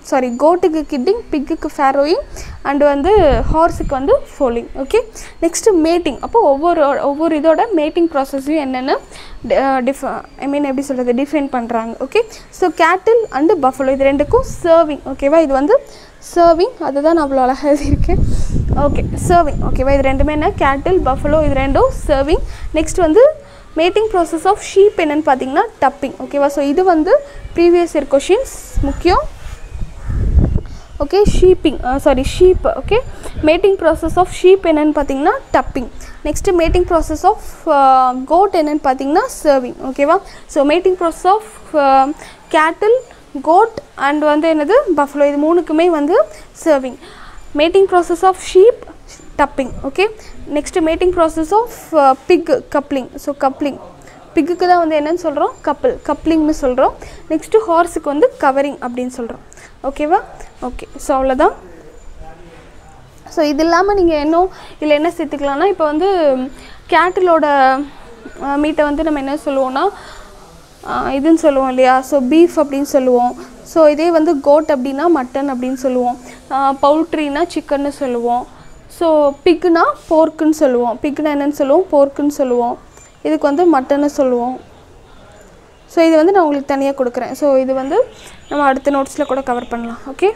சாரி கோட்டுக்கு கிட்டிங் பிக்குக்கு ஃபேரோயிங் அண்டு வந்து ஹார்ஸுக்கு வந்து ஃபோலிங் ஓகே நெக்ஸ்ட்டு மேட்டிங் அப்போ ஒவ்வொரு ஒவ்வொரு இதோட மேட்டிங் ப்ராசஸையும் என்னென்னு டிஃப் ஐ மீன் எப்படி சொல்கிறது டிஃபைன் பண்ணுறாங்க okay so cattle and buffalo இது ரெண்டுக்கும் சர்விங் ஓகேவா இது வந்து சர்விங் அதுதான் நான் அவ்வளோ அழகாக எழுதியிருக்கேன் ஓகே சர்விங் ஓகேவா இது ரெண்டுமே என்ன கேட்டில் பஃபலோ இது ரெண்டும் சர்விங் நெக்ஸ்ட் வந்து மேட்டிங் ப்ராசஸ் ஆஃப் ஷீப் என்னன்னு பார்த்தீங்கன்னா டப்பிங் ஓகேவா ஸோ இது வந்து ப்ரீவியஸ் இயர் கொஷின்ஸ் முக்கியம் okay sheeping sorry sheep okay mating process of sheep என்னன்னு பார்த்தீங்கன்னா tupping next mating process of goat என்னன்னு பார்த்தீங்கன்னா சர்விங் ஓகேவா so mating process of cattle goat and வந்து என்னது பஃப்லோ இது மூணுக்குமே வந்து serving mating process of sheep tupping okay next mating process of pig coupling so coupling பிக்குக்கு தான் வந்து என்னன்னு சொல்கிறோம் கப்பிள் கப்ளிங்னு சொல்கிறோம் நெக்ஸ்ட்டு ஹார்ஸுக்கு வந்து கவரிங் அப்படின்னு சொல்கிறோம் ஓகேவா ஓகே ஸோ அவ்வளோதான் ஸோ இது இல்லாமல் நீங்கள் இன்னும் இதில் என்ன சேர்த்துக்கலாம்னா இப்போ வந்து கேட்டிலோட மீட்டை வந்து நம்ம என்ன சொல்லுவோம்னா ஆஹ் இதுன்னு சொல்லுவோம் இல்லையா ஸோ பீஃப் அப்படின்னு சொல்லுவோம் ஸோ இதே வந்து கோட் அப்படின்னா மட்டன் அப்படின்னு சொல்லுவோம் பவுல்ட்ரினா சிக்கன்னு சொல்லுவோம் ஸோ பிக்குனா போர்க்குன்னு சொல்லுவோம் பிக்குனா என்னன்னு சொல்லுவோம் போர்க்குன்னு சொல்லுவோம் இதுக்கு வந்து மட்டன்னு சொல்லுவோம் ஸோ இது வந்து நான் உங்களுக்கு தனியாக கொடுக்குறேன் ஸோ இது வந்து நம்ம அடுத்த நோட்ஸில் கூட கவர் பண்ணலாம் ஓகே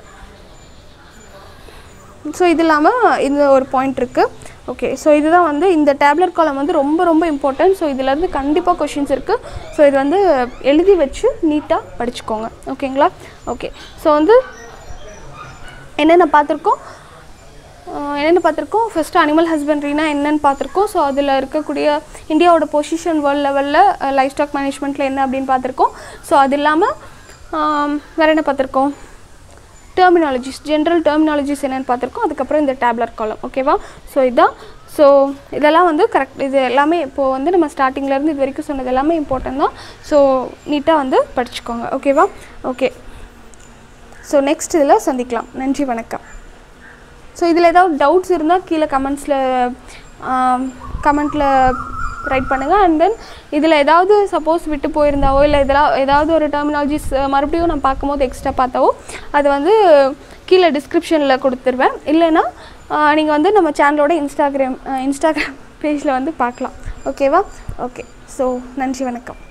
ஸோ இது இல்லாமல் இந்த ஒரு பாயிண்ட் இருக்குது ஓகே ஸோ இதுதான் வந்து இந்த டேப்லெட் காலம் வந்து ரொம்ப ரொம்ப இம்பார்ட்டன்ட் ஸோ இதுலேருந்து கண்டிப்பாக கொஷின்ஸ் இருக்குது ஸோ இது வந்து எழுதி வச்சு நீட்டாக படிச்சுக்கோங்க ஓகேங்களா ஓகே ஸோ வந்து என்னென்ன பார்த்துருக்கோம் ஆஹ் என்னென்ன பார்த்துருக்கோம் ஃபஸ்ட்டு அனிமல் ஹஸ்பண்ட்ரினா என்னென்னு பார்த்துருக்கோம் ஸோ அதில் இருக்கக்கூடிய இந்தியாவோட பொசிஷன் வேர்ல்ட் லெவலில் லைஃப் ஸ்டாக் மேனேஜ்மெண்ட்டில் என்ன அப்படின்னு பார்த்துருக்கோம் ஸோ அது இல்லாமல் வேறு என்ன பார்த்துருக்கோம் டெர்மினாலஜிஸ் ஜென்ரல் டெர்மினாலஜிஸ் என்னென்னு பார்த்துருக்கோம் அதுக்கப்புறம் இந்த டேப்லெட் காலம் ஓகேவா ஸோ இதுதான் ஸோ இதெல்லாம் வந்து கரெக்ட் இது எல்லாமே இப்போது வந்து நம்ம ஸ்டார்டிங்லேருந்து இது வரைக்கும் சொன்னது எல்லாமே இம்பார்ட்டன்ட் தான் ஸோ நீட்டாக வந்து படிச்சுக்கோங்க ஓகேவா ஓகே ஸோ நெக்ஸ்ட் இதில் சந்திக்கலாம் நன்றி வணக்கம் ஸோ இதில் ஏதாவது டவுட்ஸ் இருந்தால் கீழே கமெண்ட்ஸில் கமெண்ட்டில் ரைட் பண்ணுங்கள் அண்ட் தென் இதில் ஏதாவது சப்போஸ் விட்டு போயிருந்தாவோ இல்லை இதெல்லாம் ஏதாவது ஒரு டெர்மினாலஜிஸ் மறுபடியும் நான் பார்க்கும்போது எக்ஸ்ட்ரா பார்த்தாவோ அது வந்து கீழே டிஸ்கிரிப்ஷனில் கொடுத்துருவேன் இல்லைன்னா நீங்கள் வந்து நம்ம சேனலோட இன்ஸ்டாகிராம் இன்ஸ்டாகிராம் பேஜில் வந்து பார்க்கலாம் ஓகேவா ஓகே ஸோ நன்றி வணக்கம்